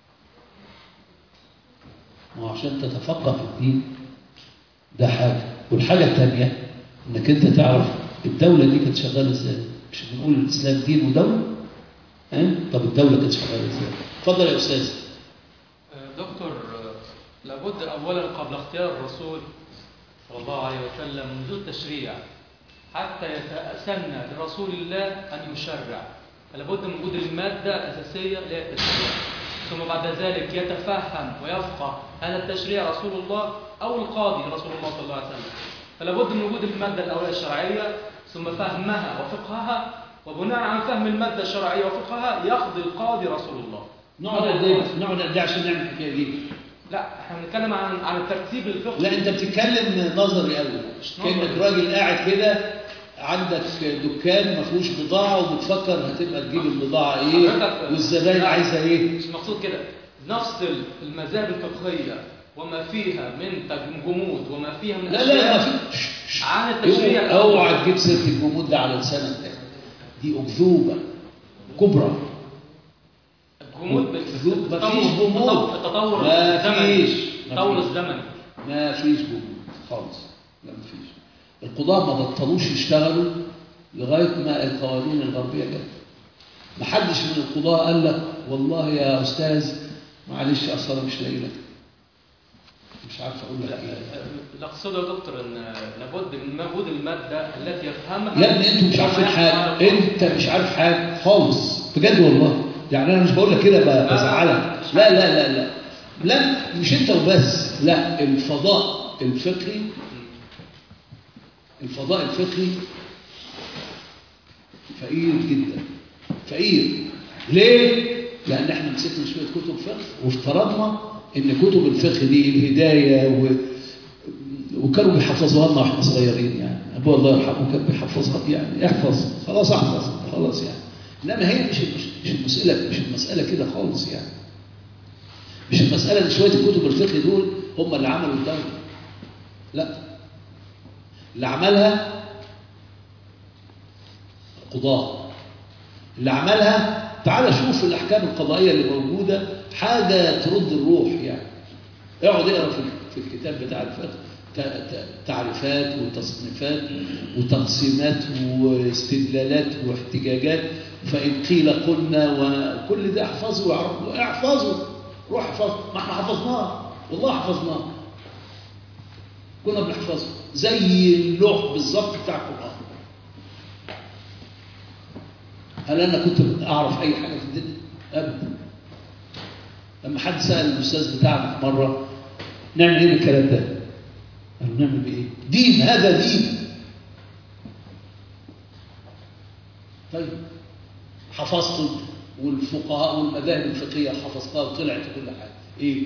وعشان تتفقه في الدين ده حاجة والحاجة الثانية انك انت تعرف الدولة دي كانت شغالة ازاي مش بنقول الاسلام دين ودولة ها؟ طب الدولة كانت شغالة ازاي اتفضل يا استاذ دكتور آه، لابد أولا قبل اختيار الرسول صلى الله عليه وسلم منذ التشريع حتى يتسنى لرسول الله أن يشرع لابد من وجود المادة الأساسية للتشريع ثم بعد ذلك يتفهم ويفقه هل التشريع رسول الله أو القاضي رسول الله صلى الله عليه وسلم فلابد من وجود المادة الأولية الشرعية ثم فهمها وفقهها وبناء عن فهم المادة الشرعية وفقهها يقضي القاضي رسول الله نقعد قد ايه نقعد قد ايه عشان نعمل الحكايه دي لا احنا بنتكلم عن عن الترتيب الفقهي لا انت بتتكلم نظري قوي كانك نظري. راجل قاعد كده عندك دكان ما فيهوش بضاعه وبتفكر هتبقى تجيب البضاعه ايه حضرتك- والزباين لا، عايزه ايه مش مقصود كده نفصل المذاهب الفقهية وما فيها من تج- جمود وما فيها من لا لا ما أشياء في شش، شش. عن التشريع اوعى اوعى تجيب سيره الجمود ده على لسانك دي اكذوبه كبرى الجمود بال- الجمود- التطور- مفيش جمود. التطور- التطور ما الزمني فيش. التطور مفيش. الزمني ما فيش جمود خالص لا ما فيش القضاة ما بطلوش يشتغلوا لغاية ما القوانين الغربية جت ما حدش من القضاة قال لك والله يا أستاذ معلش أصل أنا مش لاقي لك مش عارف أقول لك إيه اللي اقصده يا دكتور ان لابد من وجود المادة التي يفهمها يا ابني انتوا مش عارفين حاجة انت مش عارف حاجة خالص بجد والله يعني انا مش بقول لك كده ب- بزعلك لا لا لا لا لا مش انت وبس لا الفضاء الفقهي الفضاء الفقهي فقير جدا فقير ليه؟ لأن احنا مسكنا شوية كتب فقه وافترضنا إن كتب الفقه دي الهداية و... وكانوا بيحفظوها لنا واحنا صغيرين يعني أبوه الله يرحمه كان بيحفظها يعني احفظ خلاص احفظ خلاص يعني إنما هي مش مش مش المسألة مش المسألة كده خالص يعني مش المسألة إن شوية الكتب الفقه دول هم اللي عملوا الدولة لا اللي عملها قضاة اللي عملها تعال شوف الأحكام القضائية اللي موجودة حاجة ترد الروح يعني اقعد اقرا في في الكتاب بتاع الفقه ت- ت- تعريفات وتصنيفات وتقسيمات واستدلالات واحتجاجات فإن قيل قلنا وكل ده احفظه واعرفه احفظه روح احفظه ما احنا حفظناه والله حفظناه كنا بنحفظه زي اللوح بالظبط بتاع القرآن هل أنا كنت أعرف أي حاجة في الدنيا؟ أبدا لما حد سأل الأستاذ بتاعنا في مرة نعمل إيه بالكلام ده؟ قالوا نعمل بإيه؟ دين هذا دين طيب حفظته والفقهاء والمذاهب الفقهية حفظتها وطلعت كل حاجة إيه؟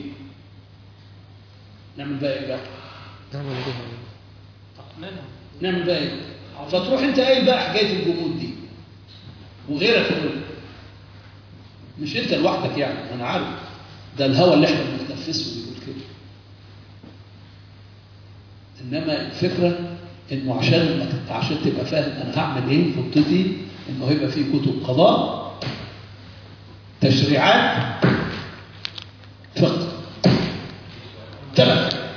نعمل بقى إيه بقى؟ نعمل بها منها نعمل بقى ايه فتروح انت قايل بقى حكايه الجمود دي وغيرك كله مش انت لوحدك يعني انا عارف ده الهوى اللي احنا بنتنفسه بيقول كده انما الفكره انه عشان عشان تبقى فاهم انا هعمل ايه خطتي انه هيبقى في كتب قضاء تشريعات فقه ثلاث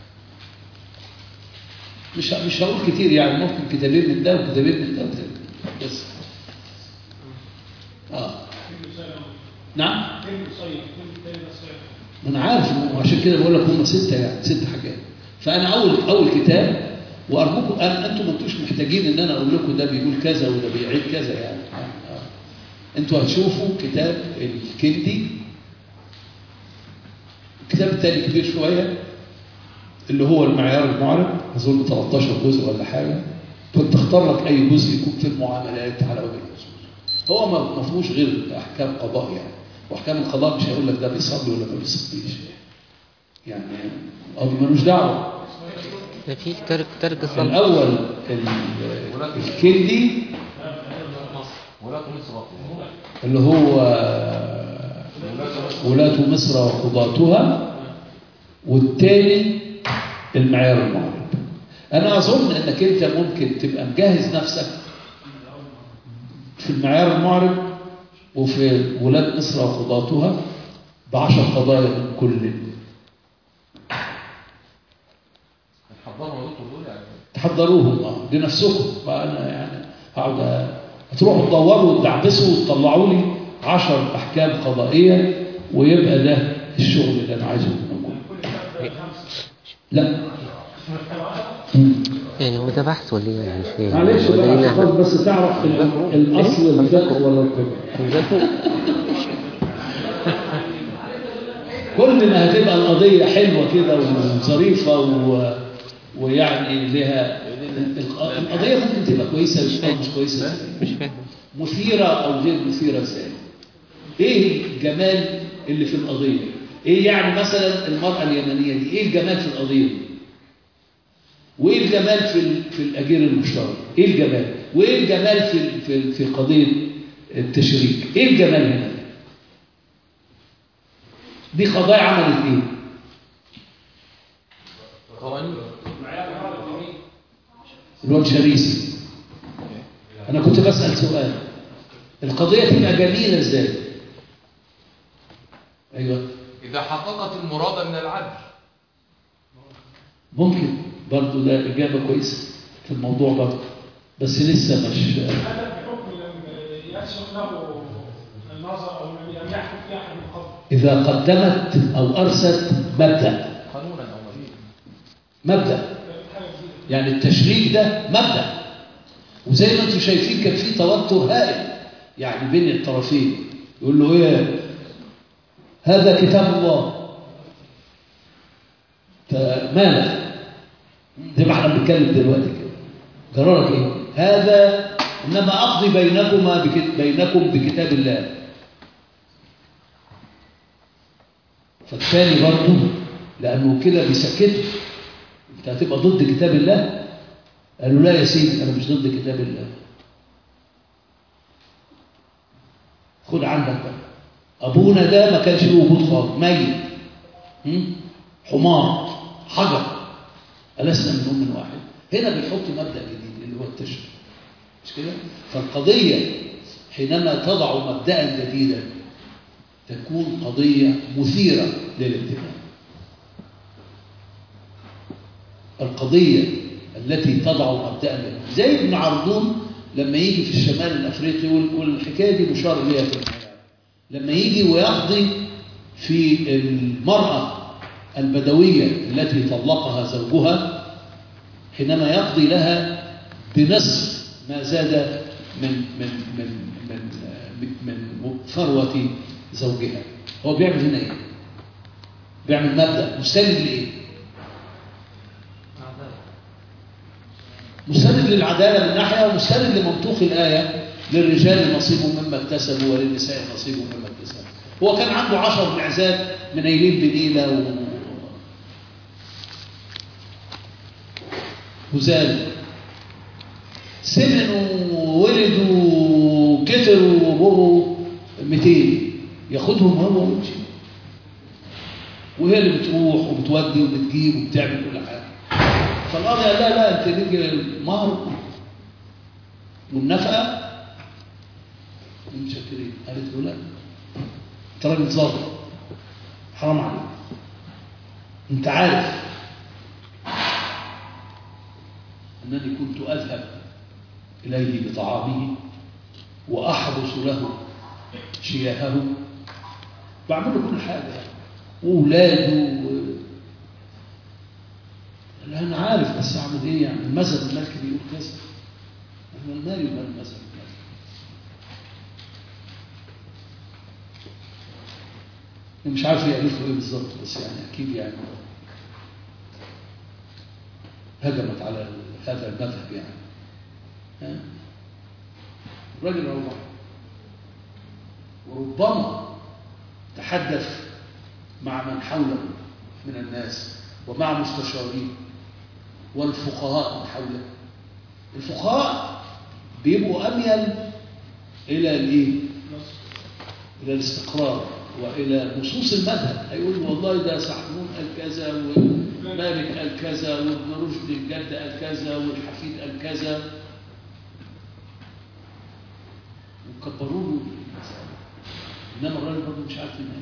مش مش هقول كتير يعني ممكن كتابين من ده وكتابين من ده وكتابين من ده بس اه نعم كلمة صيف كلمة تاني صيف ما انا عارف وعشان كده بقول لك هم سته يعني ست حاجات فانا اول اول كتاب وارجوكم أنا انتم ما انتوش محتاجين ان انا اقول لكم ده بيقول كذا وده بيعيد كذا يعني آه. آه. انتوا هتشوفوا كتاب الكندي الكتاب التاني كبير شويه اللي هو المعيار المعرب اظن 13 جزء ولا حاجه كنت اختار لك اي جزء يكون في المعاملات على وجه الخصوص هو ما ما فيهوش غير احكام قضاء يعني واحكام القضاء مش هيقول لك ده بيصلي ولا ما بيصليش يعني او ملوش دعوه ده في ترك ترك صلاة الاول ال- الكندي ولاة مصر اللي هو ولاة مصر وقضاتها والتاني المعيار المعرب أنا أظن أنك أنت ممكن تبقى مجهز نفسك في المعيار المعرب وفي ولاد مصر وقضاتها بعشر قضايا من كل هنحضرهم يا دكتور دول يعني تحضروهم اه لنفسكم فأنا يعني هقعد هتروحوا تدوروا وتدعبسوا وتطلعوا لي عشر أحكام قضائية ويبقى ده الشغل اللي أنا عايزه منكم لا يعني هو ده بحث ولا ايه يعني مش فاهم معلش ولا بقى دي عشان نعمة؟ خلاص بس تعرف ال- الأصل الفقه ولا القبر كل ما هتبقى القضية حلوة كده وظريفة و... ويعني لها الق- القضية ممكن تبقى كويسة أو مش كويسة إزاي؟ مش فاهم مثيرة أو غير مثيرة ازاي ايه الجمال اللي في القضية ايه يعني مثلا المرأة اليمنية دي ايه الجمال في القضية دي وايه الجمال في ال- في الاجير المشترك ايه الجمال وايه الجمال في ال- في ال- في قضية التشريك ايه الجمال هنا دي قضايا عملت ايه قوانين الواد شريسي انا كنت بسأل سؤال القضية تبقى جميلة ازاي ايوه إذا حققت المراد من العدل ممكن برضو ده إجابة كويسة في الموضوع برضو بس لسه مش هذا بحكم لم يسبق له النظر او لم يحكم في احد من قبل إذا قدمت أو أرست مبدأ قانونا أو مبيئا مبدأ يعني التشريك ده مبدأ وزي ما انتم شايفين كان في توتر هائل يعني بين الطرفين يقول له ايه هذا كتاب الله فمالك زي ما احنا بنتكلم دلوقتي كده قرارك ايه هذا انما اقضي بينكما بك... بينكم بكتاب الله فالثاني برضه لانه كده بيسكته انت هتبقى ضد كتاب الله قالوا لا يا سيدي انا مش ضد كتاب الله خد عندك بقى ابونا ده ما كانش له وجود خالص ميت هم؟ حمار حجر ألسنا منهم من واحد هنا بيحط مبدأ جديد اللي هو التشريع مش كده فالقضية حينما تضع مبدأ جديدا تكون قضية مثيرة للانتباه القضية التي تضع مبدأ جديد زي ابن عرضون لما يجي في الشمال الأفريقي وال- والحكاية دي مشار إليها في الحياة لما يجي ويقضي في المرأة البدوية التي طلقها زوجها حينما يقضي لها بنصف ما زاد من من من من من ثروة زوجها هو بيعمل هنا ايه؟ بيعمل مبدأ مستند لايه؟ مستند للعدالة من ناحية ومستند لمنطوق الآية للرجال نصيب مما اكتسبوا وللنساء نصيب مما اكتسبوا هو كان عنده عشر معزات منيلين بنيلة و... وزال سمنوا وولدوا وكتروا وبقوا 200 ياخدهم هو ويمشي وهي اللي بتروح وبتودي وبتجيب وبتعمل كل حاجه فالقاضي قال لا لا انت نيجي المهر والنفقه متشكرين قالت له لا انت راجل ظالم حرام عليك انت عارف انني كنت اذهب اليه بطعامه واحرس له شياهه بعمل له كل حاجه يعني واولاده و... لا انا عارف بس اعمل ايه يعني المذهب المالكي بيقول كذا انا مالي ومال المذهب المالكي مش عارف يعرفوا ايه بالظبط بس يعني اكيد يعني هجمت على هذا المذهب يعني ها؟ الراجل روح وربما تحدث مع من حوله من الناس ومع مستشارين والفقهاء من حوله الفقهاء بيبقوا اميل الى الايه الى الاستقرار وإلى نصوص المذهب هيقول والله ده سحنون قال كذا ومالك قال كذا وابن رشد الجد قال كذا والحفيد قال كذا وكبروا له المسألة إنما الراجل برضه مش عارف ينام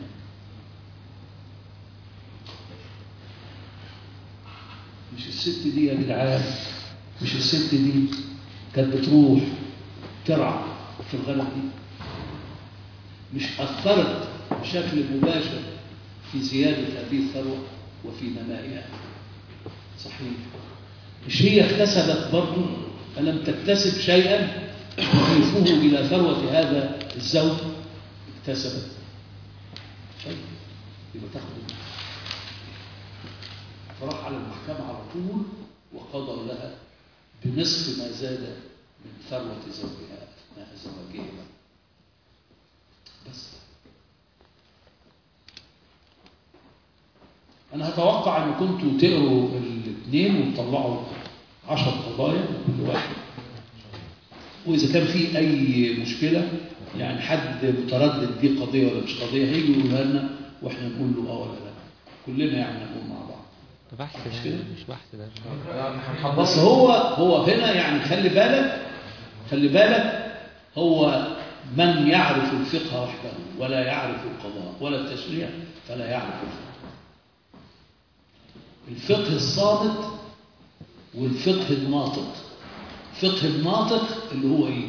مش الست دي يا جدعان مش الست دي كانت بتروح ترعى في الغنم دي مش أثرت بشكل مباشر في زيادة هذه الثروة وفي نمائها صحيح مش هي اكتسبت برضه ألم تكتسب شيئا تضيفه إلى ثروة هذا الزوج اكتسبت طيب يبقى تاخد فراح على المحكمة على طول وقضى لها بنصف ما زاد من ثروة زوجها أثناء زواجها بس أنا هتوقع أن كنتوا تقروا الاثنين وتطلعوا عشر قضايا من كل واحد وإذا كان في أي مشكلة يعني حد متردد دي قضية ولا مش قضية هيجي يقولها لنا وإحنا نقول له آه ولا لا كلنا يعني نقول مع بعض ده بحث مش ده كده؟ مش بحث ده هنحضر بس هو هو هنا يعني خلي بالك خلي بالك هو من يعرف الفقه وحده ولا يعرف القضاء ولا التشريع فلا يعرف الفقه الفقه الصامت والفقه الناطق فقه الناطق اللي هو ايه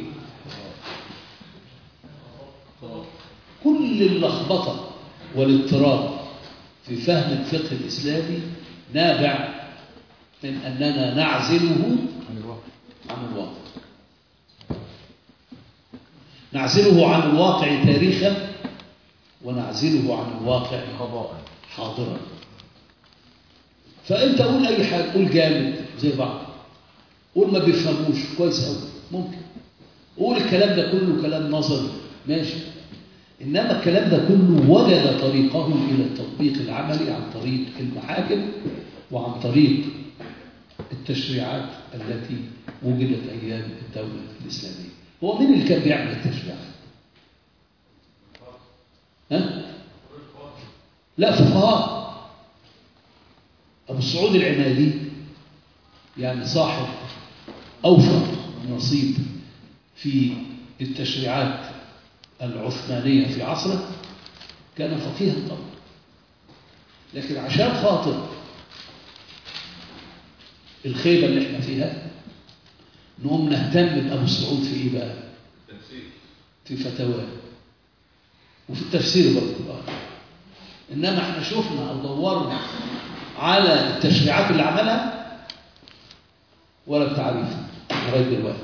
كل اللخبطه والاضطراب في فهم الفقه الاسلامي نابع من اننا نعزله عن الواقع نعزله عن الواقع تاريخا ونعزله عن الواقع قضاء حاضرا فانت قول اي حاجه قول جامد زي بعض قول ما بيفهموش كويس قوي ممكن قول الكلام ده كله كلام نظري ماشي انما الكلام ده كله وجد طريقه الى التطبيق العملي عن طريق المحاكم وعن طريق التشريعات التي وجدت ايام الدوله الاسلاميه هو مين اللي كان بيعمل التشريعات ها لا فقهاء أبو السعود العمادي يعني صاحب أوفر نصيب في التشريعات العثمانية في عصره كان فقيها طبعا لكن عشان خاطر الخيبة اللي احنا فيها نقوم نهتم بأبو السعود في إيه بقى؟ في فتاواه وفي التفسير برضه آه. إنما احنا شفنا أو دورنا على التشريعات اللي عملها ولا بتعريفها لغاية دلوقتي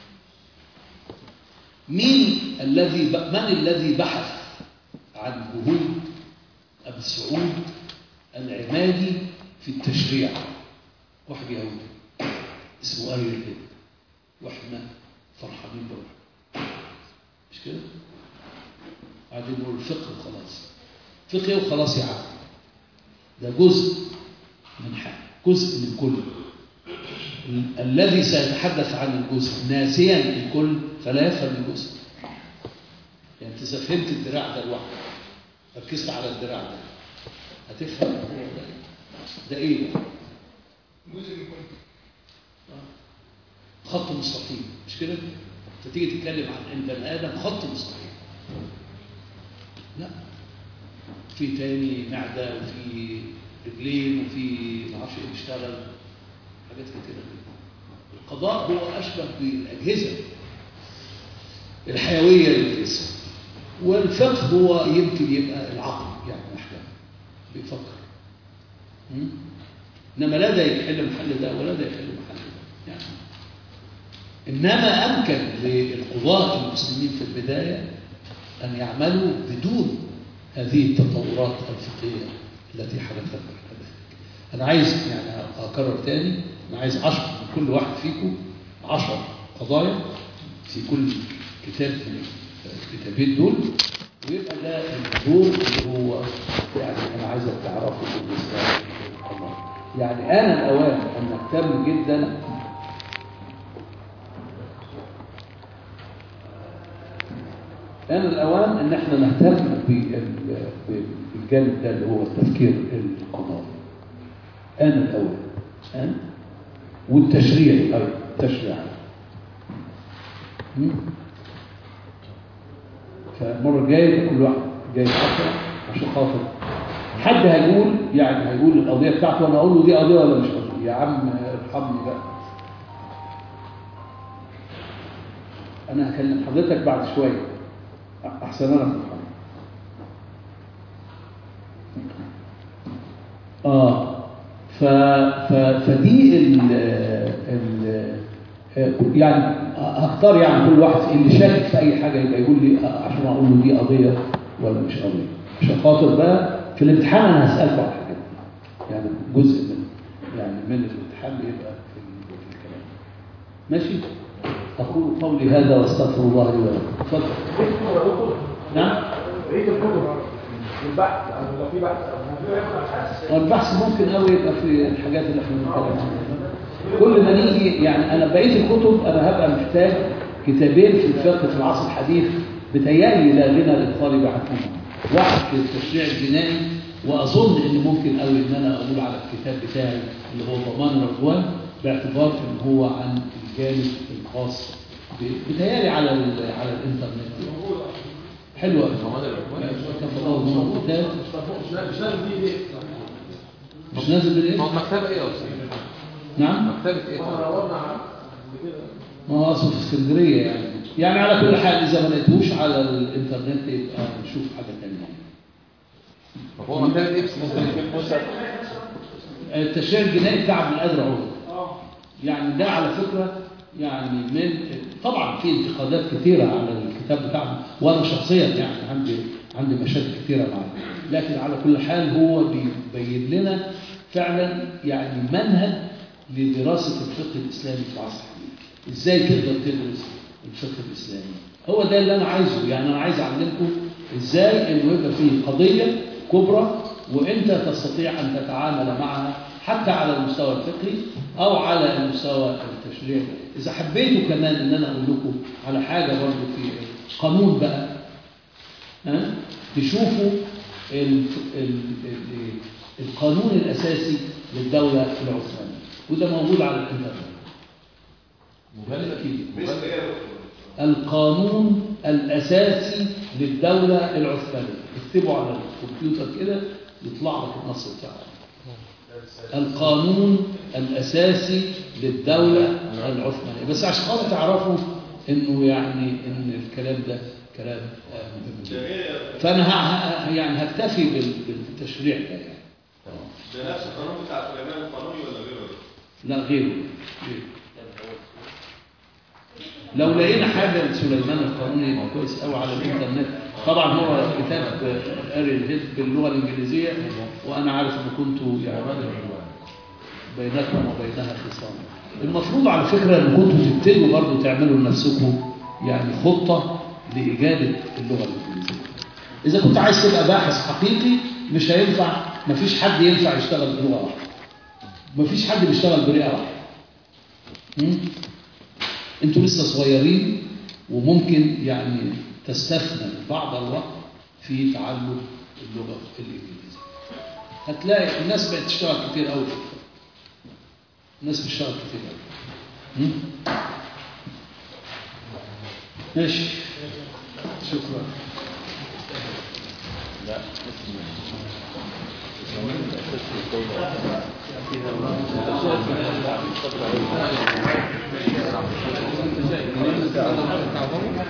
مين الذي ب... من الذي بحث عن جهود أبي سعود العمادي في التشريع واحد يهودي اسمه أري الهند واحنا فرحانين بروح مش كده؟ قاعدين نقول الفقه وخلاص فقه إيه وخلاص يا عم ده جزء من حاجة جزء من كل ال- الذي سيتحدث عن الجزء ناسيا الكل فلا يفهم الجزء يعني انت إذا فهمت الدراع ده لوحده ركزت على الدراع ده هتفهم هو ده إيه. ده ايه ده؟ آه. خط مستقيم مش كده؟ انت تيجي تتكلم عن البني ادم خط مستقيم لا في تاني معده وفي رجلين وفي معرفش ايه بيشتغل حاجات كتيره جدا القضاء هو اشبه بالاجهزه الحيويه للجسم والفقه هو يمكن يبقى العقل يعني محكم بيفكر م? انما لا ده يحل محل ده ولا ده يحل محل ده يعني انما امكن للقضاة المسلمين في البدايه ان يعملوا بدون هذه التطورات الفقهيه التي حدثت بعد ذلك انا عايز يعني اكرر تاني انا عايز عشر من كل واحد فيكم عشر قضايا في كل كتاب من الكتابين دول ويبقى ده الدور اللي هو يعني انا عايزك تعرفه بالنسبه للقضاء يعني انا الاوان ان نهتم جدا آن الأوان إن إحنا نهتم بال- بالجانب ده اللي هو التفكير القضائي. آن الأوان. آن والتشريع أيضا التشريع. مم؟ فالمرة الجاية كل واحد جاي حفرة عشان خاطر حد هيقول يعني هيقول القضية بتاعته وأنا أقول له دي قضية ولا مش قضية؟ يا عم ارحمني بقى. أنا هكلم حضرتك بعد شوية. أحسن أنا في الحضر. آه ف... ف... فدي ال... ال... يعني هختار يعني كل واحد اللي شاكك في أي حاجة يبقى يقول لي عشان أقول له دي قضية ولا مش قضية. عشان خاطر بقى في الامتحان أنا هسألكم على الحاجات دي. يعني جزء من يعني من الامتحان بيبقى في ال- في الكلام. ماشي؟ أقول قولي هذا واستغفر الله لي ولكم. اتفضل. نعم؟ بقيه الكتب والبحث يعني لو في بحث او والبحث ممكن قوي يبقى في الحاجات اللي احنا بنتكلم عنها كل ما نيجي يعني انا بقيه الكتب انا هبقى محتاج كتابين في الفقه في العصر الحديث بتهيألي لا غنى للطالب عنهما واحد في التشريع الجنائي واظن ان ممكن قوي ان انا اقول على الكتاب بتاعي اللي هو ضمان الرضوان باعتبار ان هو عن الجانب الخاص ب- بتهيألي على ال- على الانترنت حلوه ضمان الرضوان؟ كان موجود كتاب مش لازم دي ليه؟ مش نازل بالايه؟ هو مكتبة ايه يا استاذ؟ نعم مكتبة ايه؟ احنا دورنا على كده ما هو اصله في اسكندريه يعني يعني على كل حال اذا ما لقيتوش على الانترنت يبقى نشوف حاجه ثانيه طب هو مكتبة ايه بس ممكن يكون نسخ التشريع الجنائي بتاع ابن قادر عوض يعني ده على فكره يعني من طبعا في انتقادات كثيره على الكتاب بتاعنا وانا شخصيا يعني عندي عندي مشاكل كثيره معاه لكن على كل حال هو بيبين لنا فعلا يعني منهج لدراسه الفقه الاسلامي في العصر الحديث ازاي تقدر تدرس الفقه الاسلامي هو ده اللي انا عايزه يعني انا عايز اعلمكم ازاي انه يبقى فيه قضيه كبرى وانت تستطيع ان تتعامل معها حتى على المستوى الفقهي او على المستوى التشريعي اذا حبيتوا كمان ان انا اقول لكم على حاجه برضه في قانون بقى ها تشوفوا ال ال ال القانون الاساسي للدوله العثمانيه وده موجود على الانترنت أكيد. القانون الأساسي للدولة العثمانية اكتبوا على الكمبيوتر كده يطلع لك النص بتاعه القانون الأساسي للدولة العثمانية بس عشان خاطر تعرفوا انه يعني ان الكلام ده كلام آه، مهم جدا. فانا ه- ه- يعني هكتفي بال- بالتشريع ده يعني ده نفس القانون بتاع سليمان القانوني ولا غيره؟ لا غيره غيره. لو لقينا حاجه لسليمان القانوني يبقى كويس قوي على الانترنت طبعا هو كتاب قاري الهيد باللغه الانجليزيه وانا عارف ان كنتوا يعني بينكم وبينها خصام المفروض على فكره ان كنتوا تبتدوا برضه تعملوا لنفسكم يعني خطه لاجاده اللغه الانجليزيه اذا كنت عايز تبقى باحث حقيقي مش هينفع مفيش حد ينفع يشتغل بلغه واحده مفيش حد بيشتغل برئه واحده مم؟ انتوا لسه صغيرين وممكن يعني تستثمر بعض الوقت في تعلم اللغه الانجليزيه هتلاقي الناس بقت تشتغل كتير قوي في الفقه. الناس بتشتغل كتير قوي مم؟ ماشي شكرا